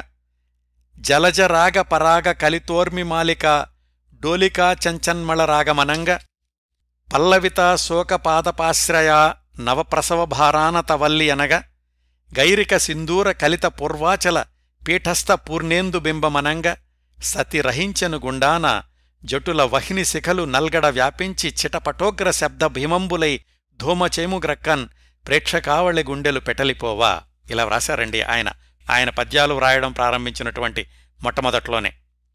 జలజరాగ పరాగ కలితోర్మిమాలిక డోలికా చంచన్మళ రాగమనంగ పల్లవిత శోకపాదపాశ్రయా నవప్రసవభారానతవల్లి అనగ గైరిక సింధూర కలిత పూర్వాచల పీఠస్థ పూర్ణేందు బింబమనంగ సతిరహించెను గుండాన జటుల వహిని శిఖలు నల్గడ వ్యాపించి చిటపటోగ్ర శబ్ద భీమంబులై ధూమచేముగ్రక్కన్ ప్రేక్షకావళి గుండెలు పెటలిపోవా ఇలా వ్రాశారండి ఆయన ఆయన పద్యాలు వ్రాయడం ప్రారంభించినటువంటి మొట్టమొదట్లోనే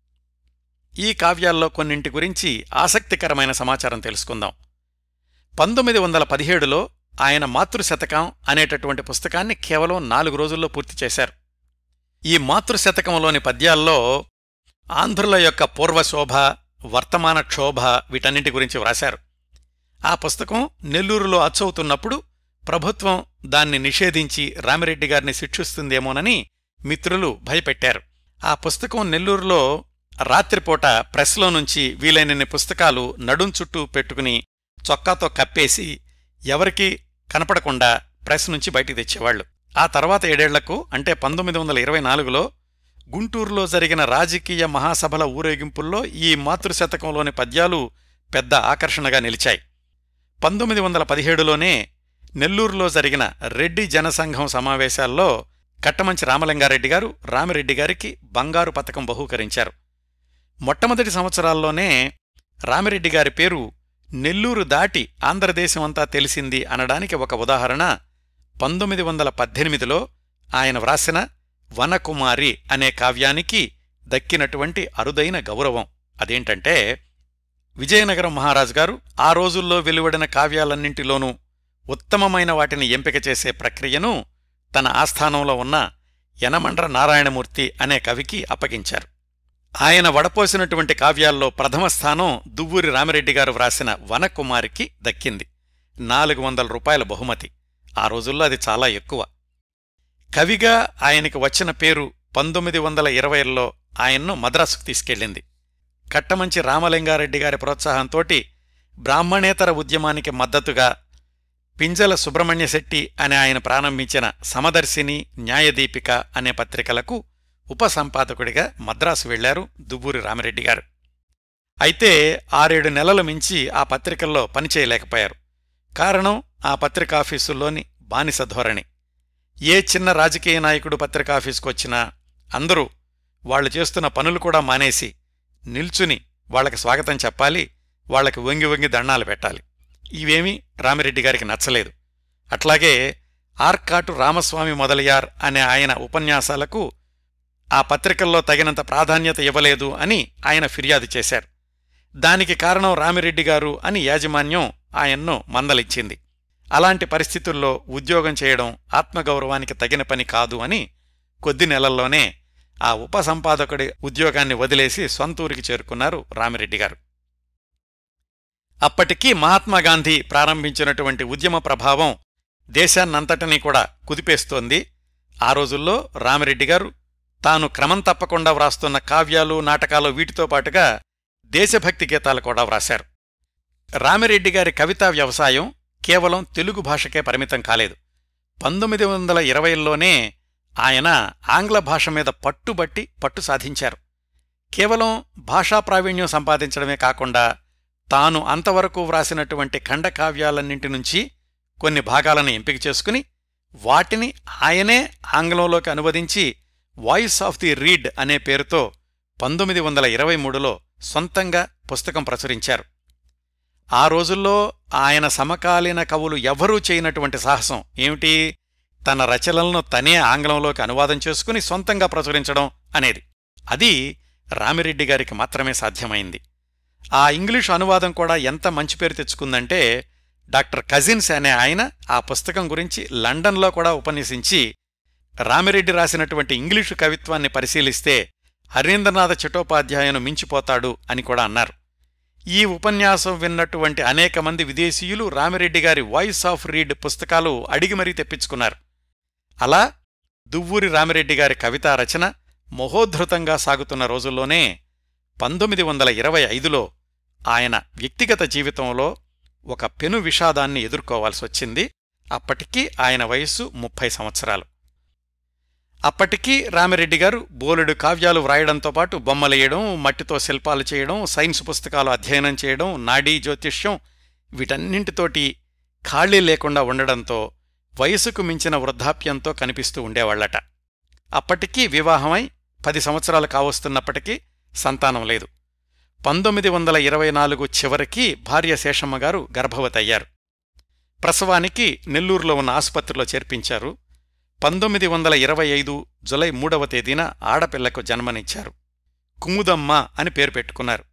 ఈ కావ్యాల్లో కొన్నింటి గురించి ఆసక్తికరమైన సమాచారం తెలుసుకుందాం పంతొమ్మిది వందల పదిహేడులో ఆయన మాతృశతకం అనేటటువంటి పుస్తకాన్ని కేవలం నాలుగు రోజుల్లో పూర్తి చేశారు ఈ మాతృశతకంలోని పద్యాల్లో ఆంధ్రుల యొక్క పూర్వశోభ వర్తమాన క్షోభ వీటన్నింటి గురించి వ్రాశారు ఆ పుస్తకం నెల్లూరులో అచ్చవుతున్నప్పుడు ప్రభుత్వం దాన్ని నిషేధించి రామిరెడ్డి గారిని శిక్షిస్తుందేమోనని మిత్రులు భయపెట్టారు ఆ పుస్తకం నెల్లూరులో రాత్రిపూట ప్రెస్లో నుంచి వీలైనన్ని పుస్తకాలు నడుం చుట్టూ పెట్టుకుని చొక్కాతో కప్పేసి ఎవరికీ కనపడకుండా ప్రెస్ నుంచి బయటికి తెచ్చేవాళ్లు ఆ తర్వాత ఏడేళ్లకు అంటే పంతొమ్మిది వందల ఇరవై నాలుగులో గుంటూరులో జరిగిన రాజకీయ మహాసభల ఊరేగింపుల్లో ఈ మాతృశతకంలోని పద్యాలు పెద్ద ఆకర్షణగా నిలిచాయి పంతొమ్మిది వందల పదిహేడులోనే నెల్లూరులో జరిగిన రెడ్డి జనసంఘం సమావేశాల్లో కట్టమంచి రామలింగారెడ్డి గారు రామిరెడ్డి గారికి బంగారు పతకం బహూకరించారు మొట్టమొదటి సంవత్సరాల్లోనే రామిరెడ్డి గారి పేరు నెల్లూరు దాటి ఆంధ్రదేశమంతా తెలిసింది అనడానికి ఒక ఉదాహరణ పంతొమ్మిది వందల పద్దెనిమిదిలో ఆయన వ్రాసిన వనకుమారి అనే కావ్యానికి దక్కినటువంటి అరుదైన గౌరవం అదేంటంటే విజయనగరం మహారాజు గారు ఆ రోజుల్లో వెలువడిన కావ్యాలన్నింటిలోనూ ఉత్తమమైన వాటిని ఎంపిక చేసే ప్రక్రియను తన ఆస్థానంలో ఉన్న యనమండ్ర నారాయణమూర్తి అనే కవికి అప్పగించారు ఆయన వడపోసినటువంటి కావ్యాల్లో ప్రథమ స్థానం దువ్వూరి రామిరెడ్డి గారు వ్రాసిన వనకుమారికి దక్కింది నాలుగు వందల రూపాయల బహుమతి ఆ రోజుల్లో అది చాలా ఎక్కువ కవిగా ఆయనకి వచ్చిన పేరు పంతొమ్మిది వందల ఇరవైలో ఆయన్ను మద్రాసుకు తీసుకెళ్ళింది కట్టమంచి రామలింగారెడ్డి గారి ప్రోత్సాహంతోటి బ్రాహ్మణేతర ఉద్యమానికి మద్దతుగా పింజల సుబ్రహ్మణ్య శెట్టి అనే ఆయన ప్రారంభించిన సమదర్శిని న్యాయదీపిక అనే పత్రికలకు ఉపసంపాదకుడిగా మద్రాసు వెళ్లారు దువ్వూరి రామిరెడ్డి గారు అయితే ఆరేడు నెలలు మించి ఆ పత్రికల్లో పనిచేయలేకపోయారు కారణం ఆ పత్రికాఫీసుల్లోని బానిస ధోరణి ఏ చిన్న రాజకీయ నాయకుడు పత్రికాఫీసుకు వచ్చినా అందరూ వాళ్ళు చేస్తున్న పనులు కూడా మానేసి నిల్చుని వాళ్ళకి స్వాగతం చెప్పాలి వాళ్ళకి వంగి వంగి దండాలు పెట్టాలి ఇవేమీ రామిరెడ్డి గారికి నచ్చలేదు అట్లాగే ఆర్కాటు రామస్వామి మొదలయార్ అనే ఆయన ఉపన్యాసాలకు ఆ పత్రికల్లో తగినంత ప్రాధాన్యత ఇవ్వలేదు అని ఆయన ఫిర్యాదు చేశారు దానికి కారణం రామిరెడ్డి గారు అని యాజమాన్యం ఆయన్ను మందలిచ్చింది అలాంటి పరిస్థితుల్లో ఉద్యోగం చేయడం ఆత్మగౌరవానికి తగిన పని కాదు అని కొద్ది నెలల్లోనే ఆ ఉపసంపాదకుడి ఉద్యోగాన్ని వదిలేసి సొంతూరికి చేరుకున్నారు రామిరెడ్డి గారు అప్పటికీ మహాత్మాగాంధీ ప్రారంభించినటువంటి ఉద్యమ ప్రభావం దేశాన్నంతటినీ కూడా కుదిపేస్తోంది ఆ రోజుల్లో రామిరెడ్డి గారు తాను క్రమం తప్పకుండా వ్రాస్తున్న కావ్యాలు నాటకాలు వీటితో పాటుగా దేశభక్తి గీతాలు కూడా వ్రాశారు రామిరెడ్డి గారి కవితా వ్యవసాయం కేవలం తెలుగు భాషకే పరిమితం కాలేదు పంతొమ్మిది వందల ఇరవైలోనే ఆయన ఆంగ్ల భాష మీద పట్టుబట్టి పట్టు సాధించారు కేవలం భాషా ప్రావీణ్యం సంపాదించడమే కాకుండా తాను అంతవరకు వ్రాసినటువంటి ఖండకావ్యాలన్నింటి నుంచి కొన్ని భాగాలను ఎంపిక చేసుకుని వాటిని ఆయనే ఆంగ్లంలోకి అనువదించి వాయిస్ ఆఫ్ ది రీడ్ అనే పేరుతో పంతొమ్మిది వందల ఇరవై మూడులో సొంతంగా పుస్తకం ప్రచురించారు ఆ రోజుల్లో ఆయన సమకాలీన కవులు ఎవరూ చేయనటువంటి సాహసం ఏమిటి తన రచనలను తనే ఆంగ్లంలోకి అనువాదం చేసుకుని సొంతంగా ప్రచురించడం అనేది అది రామిరెడ్డి గారికి మాత్రమే సాధ్యమైంది ఆ ఇంగ్లీషు అనువాదం కూడా ఎంత మంచి పేరు తెచ్చుకుందంటే డాక్టర్ కజిన్స్ అనే ఆయన ఆ పుస్తకం గురించి లండన్లో కూడా ఉపన్యసించి రామిరెడ్డి రాసినటువంటి ఇంగ్లీషు కవిత్వాన్ని పరిశీలిస్తే హరీంద్రనాథ చటోపాధ్యాయను మించిపోతాడు అని కూడా అన్నారు ఈ ఉపన్యాసం విన్నటువంటి అనేక మంది విదేశీయులు రామిరెడ్డి గారి వాయిస్ ఆఫ్ రీడ్ పుస్తకాలు అడిగి మరీ తెప్పించుకున్నారు అలా దువ్వూరి రామిరెడ్డి గారి కవితా రచన మహోద్ధృతంగా సాగుతున్న రోజుల్లోనే పంతొమ్మిది వందల ఇరవై ఐదులో ఆయన వ్యక్తిగత జీవితంలో ఒక పెను విషాదాన్ని ఎదుర్కోవాల్సొచ్చింది అప్పటికీ ఆయన వయస్సు ముప్పై సంవత్సరాలు అప్పటికీ రామిరెడ్డి గారు బోలెడు కావ్యాలు వ్రాయడంతో పాటు బొమ్మలేయడం మట్టితో శిల్పాలు చేయడం సైన్స్ పుస్తకాలు అధ్యయనం చేయడం నాడీ జ్యోతిష్యం వీటన్నింటితోటి ఖాళీ లేకుండా ఉండడంతో వయసుకు మించిన వృద్ధాప్యంతో కనిపిస్తూ ఉండేవాళ్లట అప్పటికీ వివాహమై పది సంవత్సరాలు కావస్తున్నప్పటికీ సంతానం లేదు పంతొమ్మిది వందల ఇరవై నాలుగు చివరికి భార్య శేషమ్మగారు గర్భవతయ్యారు ప్రసవానికి నెల్లూరులో ఉన్న ఆసుపత్రిలో చేర్పించారు పంతొమ్మిది వందల ఇరవై ఐదు జులై మూడవ తేదీన ఆడపిల్లకు జన్మనిచ్చారు కుముదమ్మ అని పేరు పెట్టుకున్నారు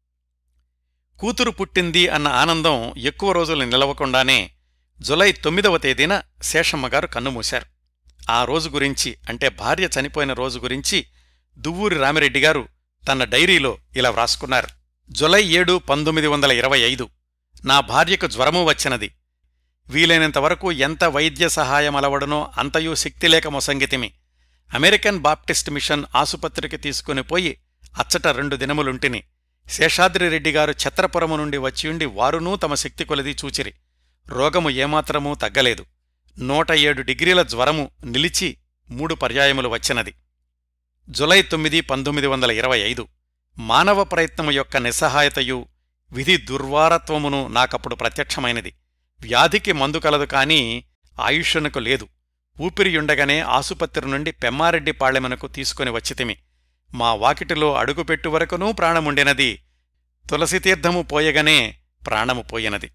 కూతురు పుట్టింది అన్న ఆనందం ఎక్కువ రోజులు నిలవకుండానే జులై తొమ్మిదవ తేదీన శేషమ్మగారు కన్నుమూశారు ఆ రోజు గురించి అంటే భార్య చనిపోయిన రోజు గురించి దువ్వూరి రామిరెడ్డి గారు తన డైరీలో ఇలా వ్రాసుకున్నారు జులై ఏడు పంతొమ్మిది వందల ఇరవై ఐదు నా భార్యకు జ్వరము వచ్చినది వీలైనంతవరకు ఎంత వైద్య సహాయం అలవడనో అంతయూ శక్తిలేక మొసంగితిమి అమెరికన్ బాప్టిస్ట్ మిషన్ ఆసుపత్రికి తీసుకుని పోయి అచ్చట రెండు దినములుంటిని శేషాద్రిరెడ్డి గారు ఛత్రపురము నుండి వచ్చియుండి వారునూ తమ శక్తి కొలది చూచిరి రోగము ఏమాత్రమూ తగ్గలేదు నూట ఏడు డిగ్రీల జ్వరము నిలిచి మూడు పర్యాయములు వచ్చినది జులై తొమ్మిది పంతొమ్మిది వందల ఇరవై ఐదు మానవ ప్రయత్నము యొక్క నిస్సహాయతయు విధి దుర్వారత్వమును నాకప్పుడు ప్రత్యక్షమైనది వ్యాధికి మందు కలదు కాని ఆయుష్యునకు లేదు ఊపిరియుండగానే ఆసుపత్రి నుండి పెమ్మారెడ్డి పాళెమనకు తీసుకుని వచ్చితిమి మా వాకిటిలో అడుగుపెట్టు వరకునూ ప్రాణముండినది తులసితీర్థము పోయగనే ప్రాణము పోయినది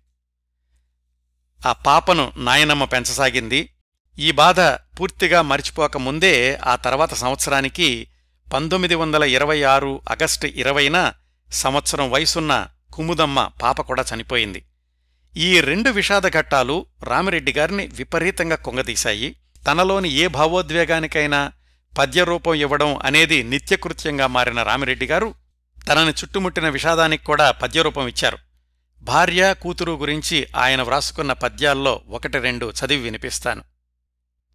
ఆ పాపను నాయనమ్మ పెంచసాగింది ఈ బాధ పూర్తిగా మరిచిపోకముందే ఆ తర్వాత సంవత్సరానికి పంతొమ్మిది వందల ఇరవై ఆరు ఆగస్టు ఇరవైన సంవత్సరం వయసున్న కుముదమ్మ పాప కూడా చనిపోయింది ఈ రెండు విషాద ఘట్టాలు రామిరెడ్డి గారిని విపరీతంగా కొంగదీశాయి తనలోని ఏ భావోద్వేగానికైనా పద్యరూపం ఇవ్వడం అనేది నిత్యకృత్యంగా మారిన రామిరెడ్డి గారు తనని చుట్టుముట్టిన విషాదానికి కూడా పద్యరూపం ఇచ్చారు భార్య కూతురు గురించి ఆయన వ్రాసుకున్న పద్యాల్లో ఒకటి రెండు చదివి వినిపిస్తాను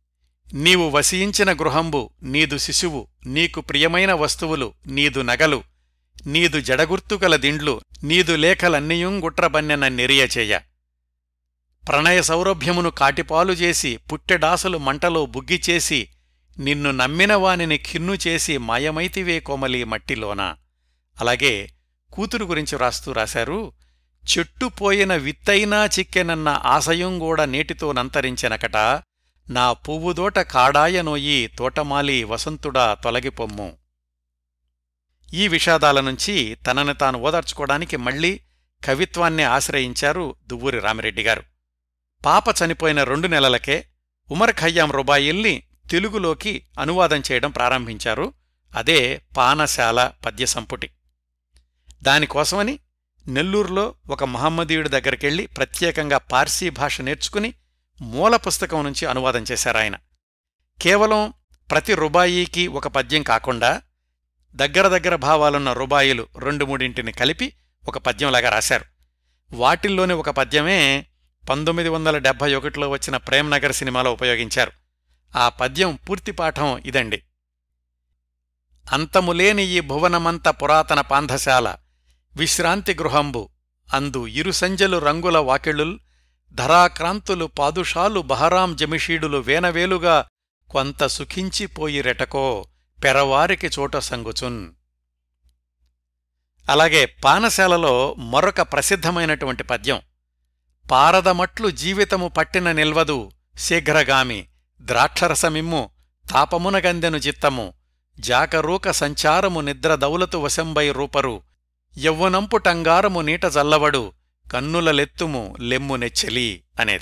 నీవు వసించిన గృహంబు నీదు శిశువు నీకు ప్రియమైన వస్తువులు నీదు నగలు నీదు జడగుర్తుగల దిండ్లు నీదు లేఖలన్నియుంగుట్రబన్నెన నెరియచేయ ప్రణయ సౌరభ్యమును కాటిపాలు చేసి పుట్టెడాసలు మంటలో బుగ్గిచేసి నిన్ను నమ్మిన వానిని ఖిన్ను చేసి మాయమైతివే కోమలి మట్టిలోన అలాగే కూతురు గురించి వ్రాస్తూ రాశారు చెట్టుపోయిన విత్తైనా చిక్కెనన్న ఆశయం కూడా నేటితో నంతరించెనకట నా పువ్వుదోట కాడాయనోయి తోటమాలి వసంతుడా తొలగిపొమ్ము ఈ విషాదాల నుంచి తనని తాను ఓదార్చుకోవడానికి మళ్లీ కవిత్వాన్నే ఆశ్రయించారు దువ్వూరి రామిరెడ్డి గారు పాప చనిపోయిన రెండు నెలలకే ఉమర్ ఖయ్యాం రుబాయిల్ని తెలుగులోకి అనువాదం చేయడం ప్రారంభించారు అదే పానశాల పద్యసంపుటి దానికోసమని నెల్లూరులో ఒక మహమ్మదీయుడి దగ్గరికెళ్లి ప్రత్యేకంగా పార్సీ భాష నేర్చుకుని మూల పుస్తకం నుంచి అనువాదం చేశారాయన కేవలం ప్రతి రుబాయీకి ఒక పద్యం కాకుండా దగ్గర దగ్గర భావాలున్న రుబాయిలు రెండు మూడింటిని కలిపి ఒక పద్యంలాగా రాశారు వాటిల్లోని ఒక పద్యమే పంతొమ్మిది వందల డెబ్భై ఒకటిలో వచ్చిన ప్రేమ్నగర్ సినిమాలో ఉపయోగించారు ఆ పద్యం పూర్తి పాఠం ఇదండి అంతములేని ఈ భువనమంత పురాతన పాంధశాల విశ్రాంతి గృహంబు అందు ఇరు సంజలు రంగుల వాకిళుల్ ధరాక్రాంతులు పాదుషాలు బహరాం జమిషీడులు వేనవేలుగా కొంత సుఖించిపోయిరెటకో పెరవారికి చోట సంగుచున్ అలాగే పానశాలలో మరొక ప్రసిద్ధమైనటువంటి పద్యం పారదమట్లు జీవితము పట్టిన నిల్వదు శీఘ్రగామి ద్రాక్షరసమిమ్ము తాపమునగందెను చిత్తము జాకరూక సంచారము నిద్ర దౌలతు వశంబై రూపరు యవ్వనంపు టంగారము నీట జల్లవడు కన్నులలెత్తుము లెమ్ము నెచ్చెలి అనేది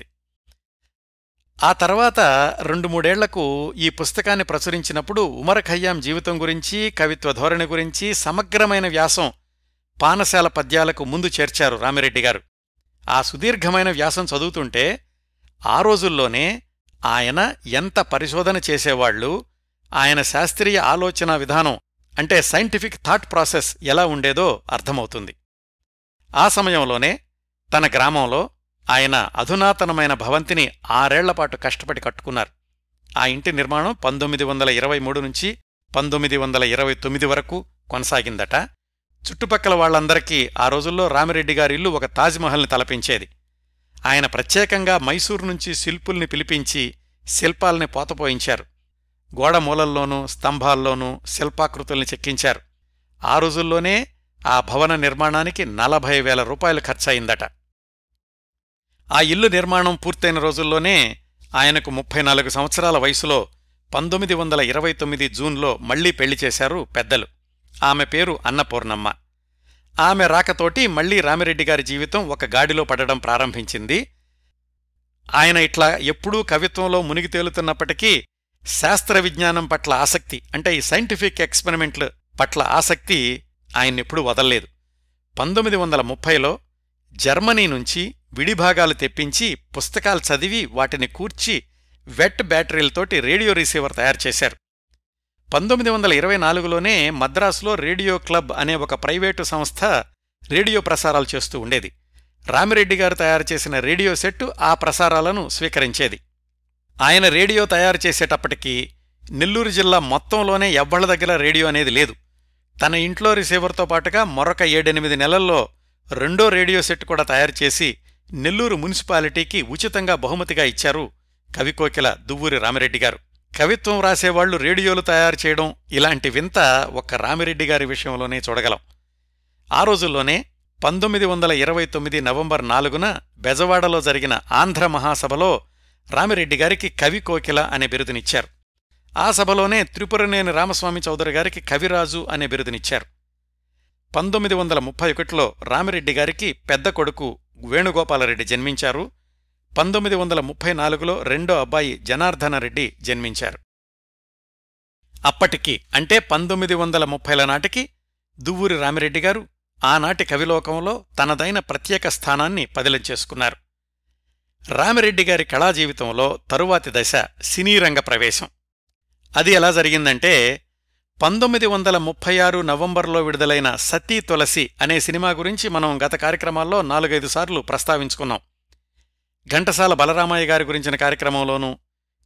ఆ తర్వాత రెండు మూడేళ్లకు ఈ పుస్తకాన్ని ప్రచురించినప్పుడు ఉమర్ ఖయ్యాం జీవితం గురించి కవిత్వ ధోరణి గురించి సమగ్రమైన వ్యాసం పానశాల పద్యాలకు ముందు చేర్చారు రామిరెడ్డి గారు ఆ సుదీర్ఘమైన వ్యాసం చదువుతుంటే ఆ రోజుల్లోనే ఆయన ఎంత పరిశోధన చేసేవాళ్లు ఆయన శాస్త్రీయ ఆలోచన విధానం అంటే సైంటిఫిక్ థాట్ ప్రాసెస్ ఎలా ఉండేదో అర్థమవుతుంది ఆ సమయంలోనే తన గ్రామంలో ఆయన అధునాతనమైన భవంతిని ఆరేళ్లపాటు కష్టపడి కట్టుకున్నారు ఆ ఇంటి నిర్మాణం పంతొమ్మిది వందల ఇరవై మూడు నుంచి పంతొమ్మిది వందల ఇరవై తొమ్మిది వరకు కొనసాగిందట చుట్టుపక్కల వాళ్లందరికీ ఆ రోజుల్లో రామిరెడ్డి గారి ఇల్లు ఒక తాజ్మహల్ని తలపించేది ఆయన ప్రత్యేకంగా మైసూరు నుంచి శిల్పుల్ని పిలిపించి శిల్పాల్ని పోతపోయించారు గోడ మూలల్లోనూ స్తంభాల్లోనూ శిల్పాకృతుల్ని చెక్కించారు ఆ రోజుల్లోనే ఆ భవన నిర్మాణానికి నలభై వేల రూపాయలు ఖర్చయిందట ఆ ఇల్లు నిర్మాణం పూర్తయిన రోజుల్లోనే ఆయనకు ముప్పై నాలుగు సంవత్సరాల వయసులో పంతొమ్మిది వందల ఇరవై తొమ్మిది జూన్లో మళ్లీ పెళ్లి చేశారు పెద్దలు ఆమె పేరు అన్నపూర్ణమ్మ ఆమె రాకతోటి మళ్లీ రామిరెడ్డి గారి జీవితం ఒక గాడిలో పడడం ప్రారంభించింది ఆయన ఇట్లా ఎప్పుడూ కవిత్వంలో మునిగి తేలుతున్నప్పటికీ శాస్త్ర విజ్ఞానం పట్ల ఆసక్తి అంటే ఈ సైంటిఫిక్ ఎక్స్పెరిమెంట్ల పట్ల ఆసక్తి ఆయన్నెప్పుడూ వదల్లేదు పంతొమ్మిది వందల ముప్పైలో జర్మనీ నుంచి విడిభాగాలు తెప్పించి పుస్తకాలు చదివి వాటిని కూర్చి వెట్ బ్యాటరీలతోటి రేడియో రిసీవర్ తయారు చేశారు పంతొమ్మిది వందల ఇరవై నాలుగులోనే మద్రాసులో రేడియో క్లబ్ అనే ఒక ప్రైవేటు సంస్థ రేడియో ప్రసారాలు చేస్తూ ఉండేది రామిరెడ్డి గారు తయారు చేసిన రేడియో సెట్టు ఆ ప్రసారాలను స్వీకరించేది ఆయన రేడియో తయారు చేసేటప్పటికీ నెల్లూరు జిల్లా మొత్తంలోనే ఎవ్వళ్ల దగ్గర రేడియో అనేది లేదు తన ఇంట్లో రిసీవర్తో పాటుగా మరొక ఏడెనిమిది నెలల్లో రెండో రేడియో సెట్ కూడా తయారు చేసి నెల్లూరు మున్సిపాలిటీకి ఉచితంగా బహుమతిగా ఇచ్చారు కవికోకిల దువ్వూరి రామిరెడ్డి గారు కవిత్వం రాసేవాళ్లు రేడియోలు తయారు చేయడం ఇలాంటి వింత ఒక్క రామిరెడ్డి గారి విషయంలోనే చూడగలం ఆ రోజుల్లోనే పంతొమ్మిది వందల ఇరవై తొమ్మిది నవంబర్ నాలుగున బెజవాడలో జరిగిన ఆంధ్ర మహాసభలో రామిరెడ్డి గారికి కవి కోకిల అనే బిరుదునిచ్చారు ఆ సభలోనే త్రిపురనేని రామస్వామి చౌదరి గారికి కవిరాజు అనే బిరుదునిచ్చారు పంతొమ్మిది వందల ముప్పై ఒకటిలో రామిరెడ్డి గారికి పెద్ద కొడుకు వేణుగోపాలరెడ్డి జన్మించారు పంతొమ్మిది వందల ముప్పై నాలుగులో రెండో అబ్బాయి జనార్దన రెడ్డి జన్మించారు అప్పటికి అంటే పంతొమ్మిది వందల ముప్పైల నాటికి దువ్వూరి రామిరెడ్డి గారు ఆనాటి కవిలోకంలో తనదైన ప్రత్యేక స్థానాన్ని పదిలంచేసుకున్నారు రామిరెడ్డి గారి కళాజీవితంలో తరువాతి దశ సినీరంగ ప్రవేశం అది ఎలా జరిగిందంటే పంతొమ్మిది వందల ముప్పై ఆరు నవంబర్లో విడుదలైన సతీ తులసి అనే సినిమా గురించి మనం గత కార్యక్రమాల్లో నాలుగైదు సార్లు ప్రస్తావించుకున్నాం ఘంటసాల బలరామయ్య గారి గురించిన కార్యక్రమంలోనూ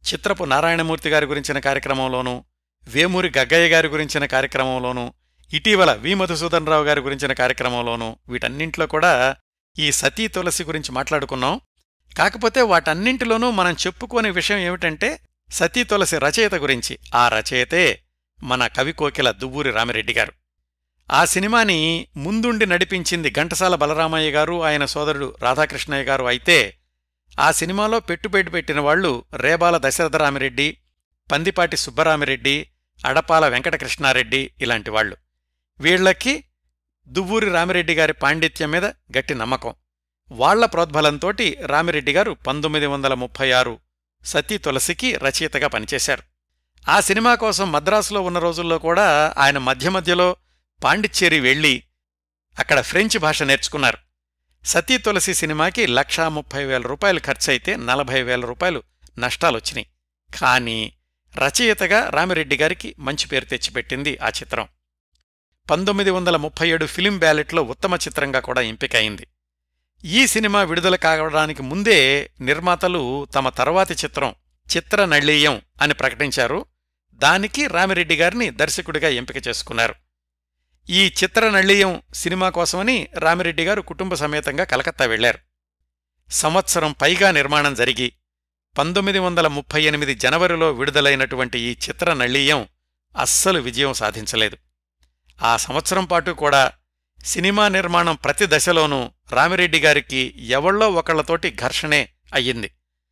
చిత్రపు నారాయణమూర్తి గారి గురించిన కార్యక్రమంలోనూ వేమూరి గగ్గయ్య గారి గురించిన కార్యక్రమంలోనూ ఇటీవల వి మధుసూదన్ రావు గారి గురించిన కార్యక్రమంలోనూ వీటన్నింట్లో కూడా ఈ సతీ తులసి గురించి మాట్లాడుకున్నాం కాకపోతే వాటన్నింటిలోనూ మనం చెప్పుకోని విషయం ఏమిటంటే సతీ తులసి రచయిత గురించి ఆ రచయితే మన కవి కోకిల దువ్వూరి రామిరెడ్డి గారు ఆ సినిమాని ముందుండి నడిపించింది ఘంటసాల బలరామయ్య గారు ఆయన సోదరుడు రాధాకృష్ణయ్య గారు అయితే ఆ సినిమాలో పెట్టుబడి పెట్టిన వాళ్లు రేబాల దశరథరామిరెడ్డి పందిపాటి సుబ్బరామిరెడ్డి అడపాల వెంకటకృష్ణారెడ్డి ఇలాంటి వాళ్లు వీళ్లకి దువ్వూరి రామిరెడ్డి గారి పాండిత్యం మీద గట్టి నమ్మకం వాళ్ల ప్రోద్బలంతోటి రామిరెడ్డి గారు పంతొమ్మిది వందల ముప్పై ఆరు సతీ తులసికి రచయితగా పనిచేశారు ఆ సినిమా కోసం మద్రాసులో ఉన్న రోజుల్లో కూడా ఆయన మధ్య మధ్యలో పాండిచ్చేరి వెళ్లి అక్కడ ఫ్రెంచ్ భాష నేర్చుకున్నారు సతీ తులసి సినిమాకి లక్షా ముప్పై వేల రూపాయలు ఖర్చయితే నలభై వేల రూపాయలు నష్టాలొచ్చినాయి కానీ రచయితగా రామిరెడ్డి గారికి మంచి పేరు తెచ్చిపెట్టింది ఆ చిత్రం పంతొమ్మిది వందల ముప్పై ఏడు ఫిలిం బ్యాలెట్లో ఉత్తమ చిత్రంగా కూడా ఎంపికయింది ఈ సినిమా విడుదల కావడానికి ముందే నిర్మాతలు తమ తర్వాతి చిత్రం చిత్ర నళీయం అని ప్రకటించారు దానికి రామిరెడ్డి గారిని దర్శకుడిగా ఎంపిక చేసుకున్నారు ఈ చిత్ర నళీయం సినిమా కోసమని రామిరెడ్డి గారు కుటుంబ సమేతంగా కలకత్తా వెళ్లారు సంవత్సరం పైగా నిర్మాణం జరిగి పంతొమ్మిది వందల ముప్పై ఎనిమిది జనవరిలో విడుదలైనటువంటి ఈ చిత్ర నళీయం అస్సలు విజయం సాధించలేదు ఆ సంవత్సరం పాటు కూడా సినిమా నిర్మాణం ప్రతి దశలోనూ రామిరెడ్డి గారికి ఎవళ్ళో ఒకళ్లతోటి ఘర్షణే అయ్యింది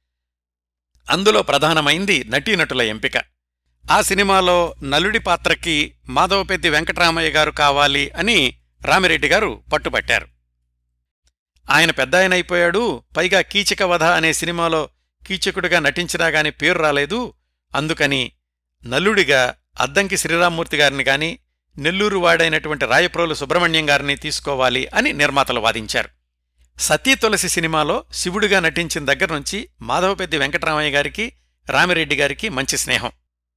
అందులో ప్రధానమైంది నటీనటుల ఎంపిక ఆ సినిమాలో నలుడి పాత్రకి మాధవపెద్ది వెంకటరామయ్య గారు కావాలి అని రామిరెడ్డి గారు పట్టుపట్టారు ఆయన పెద్దాయనైపోయాడు పైగా కీచక వధ అనే సినిమాలో కీచకుడిగా నటించినా గాని పేరు రాలేదు అందుకని నల్లుడిగా అద్దంకి శ్రీరామ్మూర్తి గారిని గాని నెల్లూరు వాడైనటువంటి రాయప్రోలు సుబ్రహ్మణ్యం గారిని తీసుకోవాలి అని నిర్మాతలు వాదించారు సతీ తులసి సినిమాలో శివుడిగా నటించిన దగ్గర్నుంచి మాధవపెద్ది వెంకటరామయ్య గారికి రామిరెడ్డి గారికి మంచి స్నేహం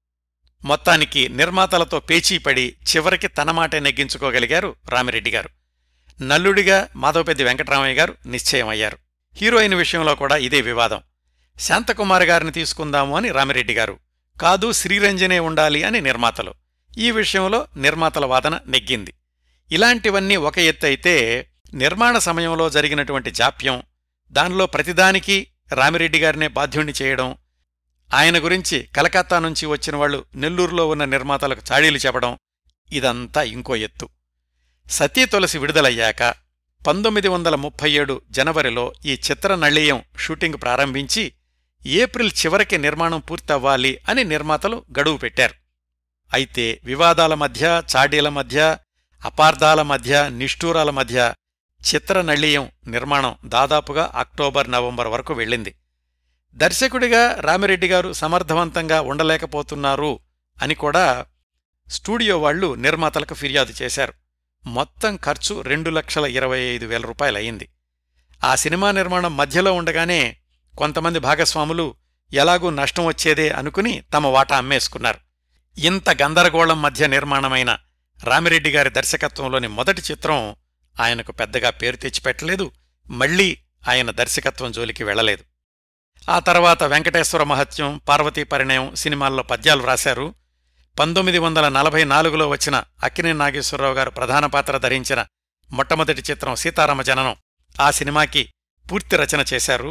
మొత్తానికి నిర్మాతలతో పేచీపడి చివరికి తన మాటే నెగ్గించుకోగలిగారు రామిరెడ్డి గారు నల్లుడిగా మాధవపెద్ది వెంకటరామయ్య గారు నిశ్చయమయ్యారు హీరోయిన్ విషయంలో కూడా ఇదే వివాదం శాంతకుమార్ గారిని తీసుకుందాము అని రామిరెడ్డి గారు కాదు శ్రీరంజనే ఉండాలి అని నిర్మాతలు ఈ విషయంలో నిర్మాతల వాదన నెగ్గింది ఇలాంటివన్నీ ఒక ఎత్తైతే నిర్మాణ సమయంలో జరిగినటువంటి జాప్యం దానిలో ప్రతిదానికి రామిరెడ్డి గారినే బాధ్యుణ్ణి చేయడం ఆయన గురించి కలకత్తా నుంచి వచ్చిన వాళ్లు నెల్లూరులో ఉన్న నిర్మాతలకు చాడీలు చెప్పడం ఇదంతా ఇంకో ఎత్తు సతీ తులసి విడుదలయ్యాక పంతొమ్మిది వందల ముప్పై ఏడు జనవరిలో ఈ చిత్ర నళీయం షూటింగ్ ప్రారంభించి ఏప్రిల్ చివరికి నిర్మాణం పూర్తవ్వాలి అని నిర్మాతలు గడువు పెట్టారు అయితే వివాదాల మధ్య చాడీల మధ్య అపార్థాల మధ్య నిష్ఠూరాల మధ్య చిత్ర నళీయం నిర్మాణం దాదాపుగా అక్టోబర్ నవంబర్ వరకు వెళ్ళింది దర్శకుడిగా రామిరెడ్డి గారు సమర్థవంతంగా ఉండలేకపోతున్నారు అని కూడా స్టూడియో వాళ్లు నిర్మాతలకు ఫిర్యాదు చేశారు మొత్తం ఖర్చు రెండు లక్షల ఇరవై ఐదు వేల రూపాయలయ్యింది ఆ సినిమా నిర్మాణం మధ్యలో ఉండగానే కొంతమంది భాగస్వాములు ఎలాగూ నష్టం వచ్చేదే అనుకుని తమ వాటా అమ్మేసుకున్నారు ఇంత గందరగోళం మధ్య నిర్మాణమైన రామిరెడ్డి గారి దర్శకత్వంలోని మొదటి చిత్రం ఆయనకు పెద్దగా పేరు తెచ్చిపెట్టలేదు మళ్లీ ఆయన దర్శకత్వం జోలికి వెళ్లలేదు ఆ తర్వాత వెంకటేశ్వర మహత్యం పార్వతీ పరిణయం సినిమాల్లో పద్యాలు వ్రాశారు పంతొమ్మిది వందల నలభై నాలుగులో వచ్చిన అక్కినే నాగేశ్వరరావు గారు ప్రధాన పాత్ర ధరించిన మొట్టమొదటి చిత్రం సీతారామ జననం ఆ సినిమాకి పూర్తి రచన చేశారు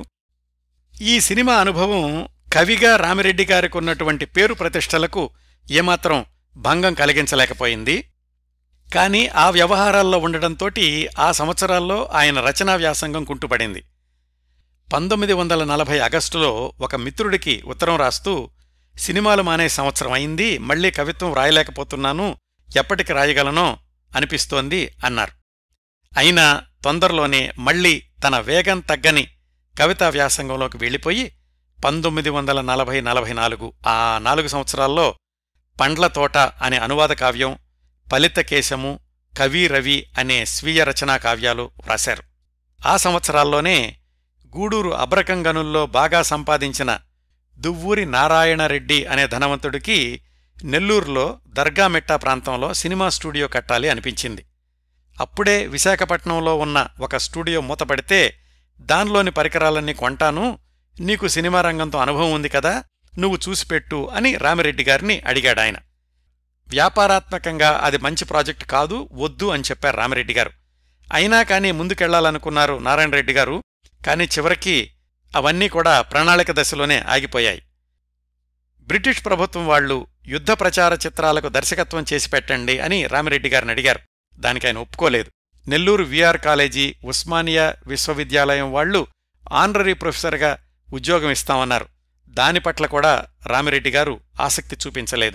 ఈ సినిమా అనుభవం కవిగా రామిరెడ్డి గారికి ఉన్నటువంటి పేరు ప్రతిష్టలకు ఏమాత్రం భంగం కలిగించలేకపోయింది కాని ఆ వ్యవహారాల్లో ఉండడంతోటి ఆ సంవత్సరాల్లో ఆయన రచనా వ్యాసంగం కుంటుపడింది పంతొమ్మిది వందల నలభై ఆగస్టులో ఒక మిత్రుడికి ఉత్తరం రాస్తూ సినిమాలు మానే సంవత్సరం అయింది మళ్లీ కవిత్వం రాయలేకపోతున్నాను ఎప్పటికి రాయగలనో అనిపిస్తోంది అన్నారు అయినా తొందరలోనే మళ్లీ తన వేగం తగ్గని కవితా వ్యాసంగంలోకి వెళ్ళిపోయి పంతొమ్మిది వందల నలభై నలభై నాలుగు ఆ నాలుగు సంవత్సరాల్లో పండ్ల తోట అనే అనువాద కావ్యం ఫలితకేశము కవి రవి అనే స్వీయ రచనా కావ్యాలు వ్రాశారు ఆ సంవత్సరాల్లోనే గూడూరు అబ్రకంగనుల్లో బాగా సంపాదించిన దువ్వూరి నారాయణరెడ్డి అనే ధనవంతుడికి నెల్లూరులో దర్గామెట్టా ప్రాంతంలో సినిమా స్టూడియో కట్టాలి అనిపించింది అప్పుడే విశాఖపట్నంలో ఉన్న ఒక స్టూడియో మూతపడితే దానిలోని పరికరాలన్నీ కొంటాను నీకు సినిమా రంగంతో అనుభవం ఉంది కదా నువ్వు చూసిపెట్టు అని రామిరెడ్డి గారిని అడిగాడాయన వ్యాపారాత్మకంగా అది మంచి ప్రాజెక్ట్ కాదు వద్దు అని చెప్పారు రామిరెడ్డి గారు అయినా కానీ ముందుకెళ్లాలనుకున్నారు నారాయణ రెడ్డి గారు కానీ చివరికి అవన్నీ కూడా ప్రణాళిక దశలోనే ఆగిపోయాయి బ్రిటిష్ ప్రభుత్వం వాళ్ళు యుద్ధ ప్రచార చిత్రాలకు దర్శకత్వం చేసి పెట్టండి అని రామిరెడ్డి గారిని అడిగారు దానికి ఆయన ఒప్పుకోలేదు నెల్లూరు విఆర్ కాలేజీ ఉస్మానియా విశ్వవిద్యాలయం వాళ్లు ఆనరీ ప్రొఫెసర్గా ఉద్యోగం ఇస్తామన్నారు దాని పట్ల కూడా రామిరెడ్డి గారు ఆసక్తి చూపించలేదు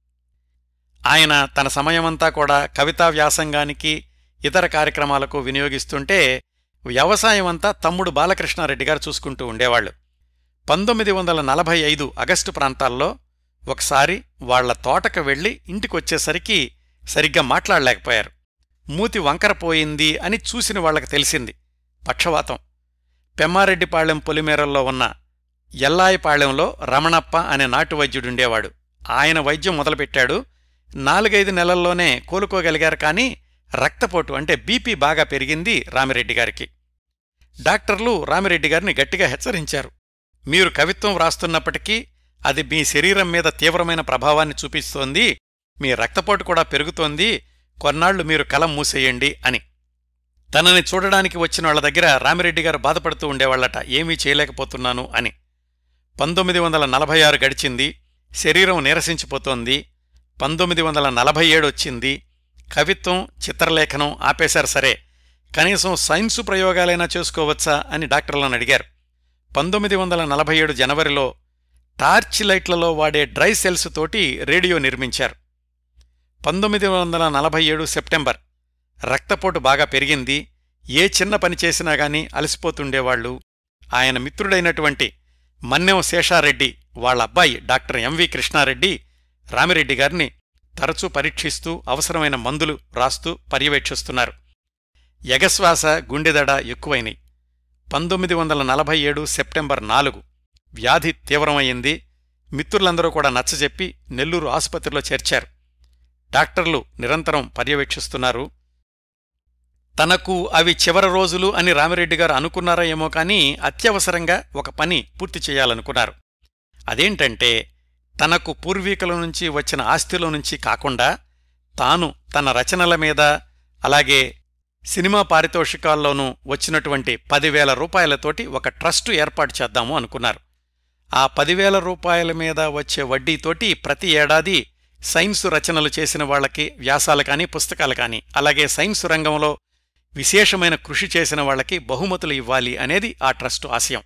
ఆయన తన సమయమంతా కూడా కవితా వ్యాసంగానికి ఇతర కార్యక్రమాలకు వినియోగిస్తుంటే వ్యవసాయమంతా తమ్ముడు బాలకృష్ణారెడ్డి గారు చూసుకుంటూ ఉండేవాళ్లు పంతొమ్మిది వందల నలభై ఐదు ఆగస్టు ప్రాంతాల్లో ఒకసారి వాళ్ల తోటకు వెళ్లి ఇంటికొచ్చేసరికి సరిగ్గా మాట్లాడలేకపోయారు మూతి వంకరపోయింది అని చూసిన వాళ్లకు తెలిసింది పక్షవాతం పెమ్మారెడ్డిపాళెం పొలిమేరల్లో ఉన్న ఎల్లాయిపాళెంలో రమణప్ప అనే నాటు వైద్యుడుండేవాడు ఆయన వైద్యం మొదలుపెట్టాడు నాలుగైదు నెలల్లోనే కోలుకోగలిగారు కానీ రక్తపోటు అంటే బీపీ బాగా పెరిగింది రామిరెడ్డి గారికి డాక్టర్లు రామిరెడ్డి గారిని గట్టిగా హెచ్చరించారు మీరు కవిత్వం వ్రాస్తున్నప్పటికీ అది మీ శరీరం మీద తీవ్రమైన ప్రభావాన్ని చూపిస్తోంది మీ రక్తపోటు కూడా పెరుగుతోంది కొన్నాళ్లు మీరు కలం మూసేయండి అని తనని చూడడానికి వచ్చిన వాళ్ల దగ్గర రామిరెడ్డి గారు బాధపడుతూ ఉండేవాళ్లట ఏమీ చేయలేకపోతున్నాను అని పంతొమ్మిది వందల నలభై ఆరు గడిచింది శరీరం నీరసించిపోతోంది పంతొమ్మిది వందల నలభై ఏడు వచ్చింది కవిత్వం చిత్రలేఖనం ఆపేశారు సరే కనీసం సైన్సు ప్రయోగాలైనా చేసుకోవచ్చా అని డాక్టర్లను అడిగారు పంతొమ్మిది వందల నలభై ఏడు జనవరిలో టార్చ్ లైట్లలో వాడే డ్రై సెల్స్ తోటి రేడియో నిర్మించారు పంతొమ్మిది వందల నలభై ఏడు సెప్టెంబర్ రక్తపోటు బాగా పెరిగింది ఏ చిన్న పని చేసినా గాని అలసిపోతుండేవాళ్లు ఆయన మిత్రుడైనటువంటి మన్నెం శేషారెడ్డి వాళ్ళ అబ్బాయి డాక్టర్ ఎంవి కృష్ణారెడ్డి రామిరెడ్డి గారిని తరచూ పరీక్షిస్తూ అవసరమైన మందులు రాస్తూ పర్యవేక్షిస్తున్నారు ఎగశ్వాస గుండెదడ ఎక్కువైనాయి పంతొమ్మిది వందల నలభై ఏడు సెప్టెంబర్ నాలుగు వ్యాధి తీవ్రమయ్యింది మిత్రులందరూ కూడా నచ్చజెప్పి నెల్లూరు ఆసుపత్రిలో చేర్చారు డాక్టర్లు నిరంతరం పర్యవేక్షిస్తున్నారు తనకు అవి చివరి రోజులు అని రామిరెడ్డి గారు అనుకున్నారా ఏమో కానీ అత్యవసరంగా ఒక పని పూర్తి చేయాలనుకున్నారు అదేంటంటే తనకు పూర్వీకుల నుంచి వచ్చిన ఆస్తిలో నుంచి కాకుండా తాను తన రచనల మీద అలాగే సినిమా పారితోషికాల్లోనూ వచ్చినటువంటి పదివేల రూపాయలతోటి ఒక ట్రస్టు ఏర్పాటు చేద్దాము అనుకున్నారు ఆ పదివేల రూపాయల మీద వచ్చే వడ్డీతోటి ప్రతి ఏడాది సైన్సు రచనలు చేసిన వాళ్లకి వ్యాసాలు కానీ పుస్తకాలు కానీ అలాగే సైన్సు రంగంలో విశేషమైన కృషి చేసిన వాళ్లకి బహుమతులు ఇవ్వాలి అనేది ఆ ట్రస్టు ఆశయం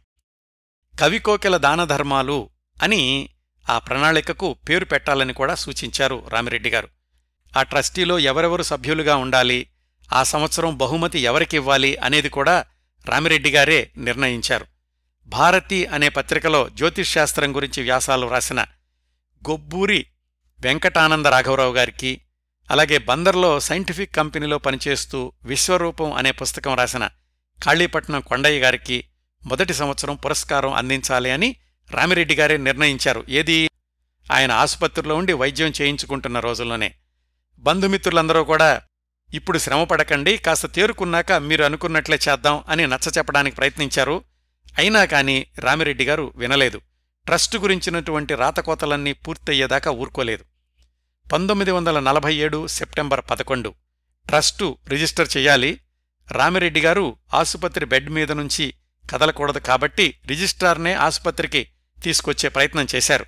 కవికోకెల దానధర్మాలు అని ఆ ప్రణాళికకు పేరు పెట్టాలని కూడా సూచించారు రామిరెడ్డి గారు ఆ ట్రస్టీలో ఎవరెవరు సభ్యులుగా ఉండాలి ఆ సంవత్సరం బహుమతి ఎవరికివ్వాలి అనేది కూడా రామిరెడ్డి గారే నిర్ణయించారు భారతి అనే పత్రికలో జ్యోతిష్శాస్త్రం గురించి వ్యాసాలు రాసిన గొబ్బూరి వెంకటానంద రాఘవరావు గారికి అలాగే బందర్లో సైంటిఫిక్ కంపెనీలో పనిచేస్తూ విశ్వరూపం అనే పుస్తకం రాసిన కాళీపట్నం కొండయ్య గారికి మొదటి సంవత్సరం పురస్కారం అందించాలి అని రామిరెడ్డి గారే నిర్ణయించారు ఏది ఆయన ఆసుపత్రిలో ఉండి వైద్యం చేయించుకుంటున్న రోజుల్లోనే బంధుమిత్రులందరూ కూడా ఇప్పుడు శ్రమపడకండి కాస్త తేరుకున్నాక మీరు అనుకున్నట్లే చేద్దాం అని నచ్చచెప్పడానికి ప్రయత్నించారు అయినా కాని రామిరెడ్డి గారు వినలేదు ట్రస్టు గురించినటువంటి రాతకోతలన్నీ పూర్తయ్యేదాకా ఊరుకోలేదు పంతొమ్మిది వందల నలభై ఏడు సెప్టెంబర్ పదకొండు ట్రస్టు రిజిస్టర్ చెయ్యాలి రామిరెడ్డి గారు ఆసుపత్రి బెడ్ మీద నుంచి కదలకూడదు కాబట్టి రిజిస్ట్రార్నే ఆసుపత్రికి తీసుకొచ్చే ప్రయత్నం చేశారు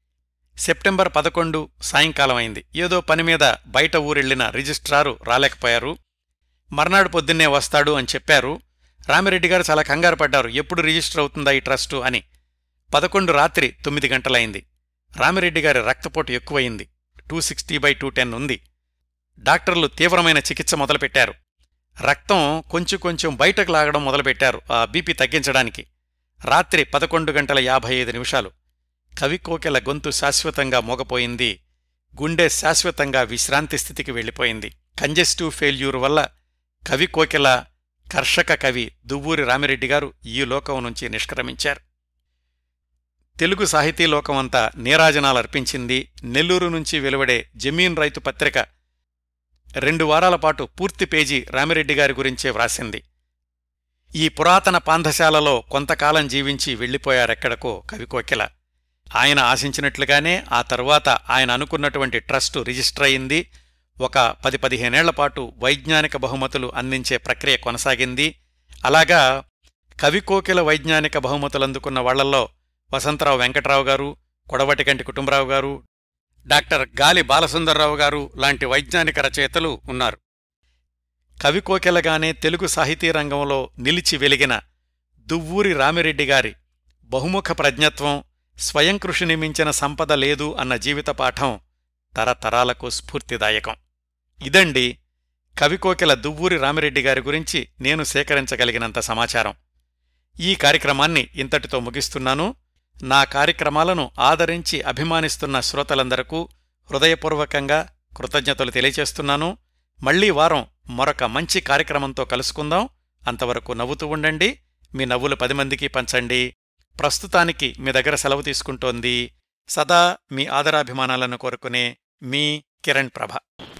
సెప్టెంబర్ పదకొండు సాయంకాలం అయింది ఏదో పని మీద బయట ఊరెళ్లిన రిజిస్ట్రారు రాలేకపోయారు మర్నాడు పొద్దున్నే వస్తాడు అని చెప్పారు రామిరెడ్డి గారు చాలా కంగారు పడ్డారు ఎప్పుడు రిజిస్టర్ అవుతుందా ఈ ట్రస్టు అని పదకొండు రాత్రి తొమ్మిది గంటలైంది రామిరెడ్డి గారి రక్తపోటు ఎక్కువయింది two sixty by two ten ఉంది డాక్టర్లు తీవ్రమైన చికిత్స మొదలుపెట్టారు రక్తం కొంచెం కొంచెం బయటకు లాగడం మొదలుపెట్టారు ఆ బీపీ తగ్గించడానికి రాత్రి పదకొండు గంటల యాభై ఐదు నిమిషాలు కవికోకెల గొంతు శాశ్వతంగా మోగపోయింది గుండె శాశ్వతంగా విశ్రాంతి స్థితికి వెళ్ళిపోయింది కంజెస్టివ్ ఫెయిల్యూర్ వల్ల కవికోకెల కర్షక కవి దువ్వూరి రామిరెడ్డి గారు ఈ లోకం నుంచి నిష్క్రమించారు తెలుగు సాహితీ లోకమంతా నీరాజనాలర్పించింది నెల్లూరు నుంచి వెలువడే జమీన్ రైతు పత్రిక రెండు వారాల పాటు పూర్తి పేజీ రామిరెడ్డి గారి గురించే వ్రాసింది ఈ పురాతన పాంధశాలలో కొంతకాలం జీవించి వెళ్ళిపోయారెక్కడకో కవికోకిల ఆయన ఆశించినట్లుగానే ఆ తరువాత ఆయన అనుకున్నటువంటి ట్రస్టు రిజిస్టర్ అయింది ఒక పది పదిహేనేళ్ల పాటు వైజ్ఞానిక బహుమతులు అందించే ప్రక్రియ కొనసాగింది అలాగా కవికోకిల వైజ్ఞానిక బహుమతులు అందుకున్న వాళ్లల్లో వసంతరావు వెంకట్రావు గారు కొడవటికంటి కుటుంబరావు గారు డాక్టర్ గాలి బాలసుందర్రావు గారు లాంటి వైజ్ఞానిక రచయితలు ఉన్నారు కవికోకిలగానే తెలుగు సాహితీ రంగంలో నిలిచి వెలిగిన దువ్వూరి రామిరెడ్డి గారి బహుముఖ ప్రజ్ఞత్వం స్వయం కృషిని మించిన సంపద లేదు అన్న జీవిత పాఠం తరతరాలకు స్ఫూర్తిదాయకం ఇదండి కవికోకిల దువ్వూరి రామిరెడ్డి గారి గురించి నేను సేకరించగలిగినంత సమాచారం ఈ కార్యక్రమాన్ని ఇంతటితో ముగిస్తున్నాను నా కార్యక్రమాలను ఆదరించి అభిమానిస్తున్న శ్రోతలందరకు హృదయపూర్వకంగా కృతజ్ఞతలు తెలియచేస్తున్నాను మళ్లీ వారం మరొక మంచి కార్యక్రమంతో కలుసుకుందాం అంతవరకు నవ్వుతూ ఉండండి మీ నవ్వులు పది మందికి పంచండి ప్రస్తుతానికి మీ దగ్గర సెలవు తీసుకుంటోంది సదా మీ ఆదరాభిమానాలను కోరుకునే మీ కిరణ్ ప్రభ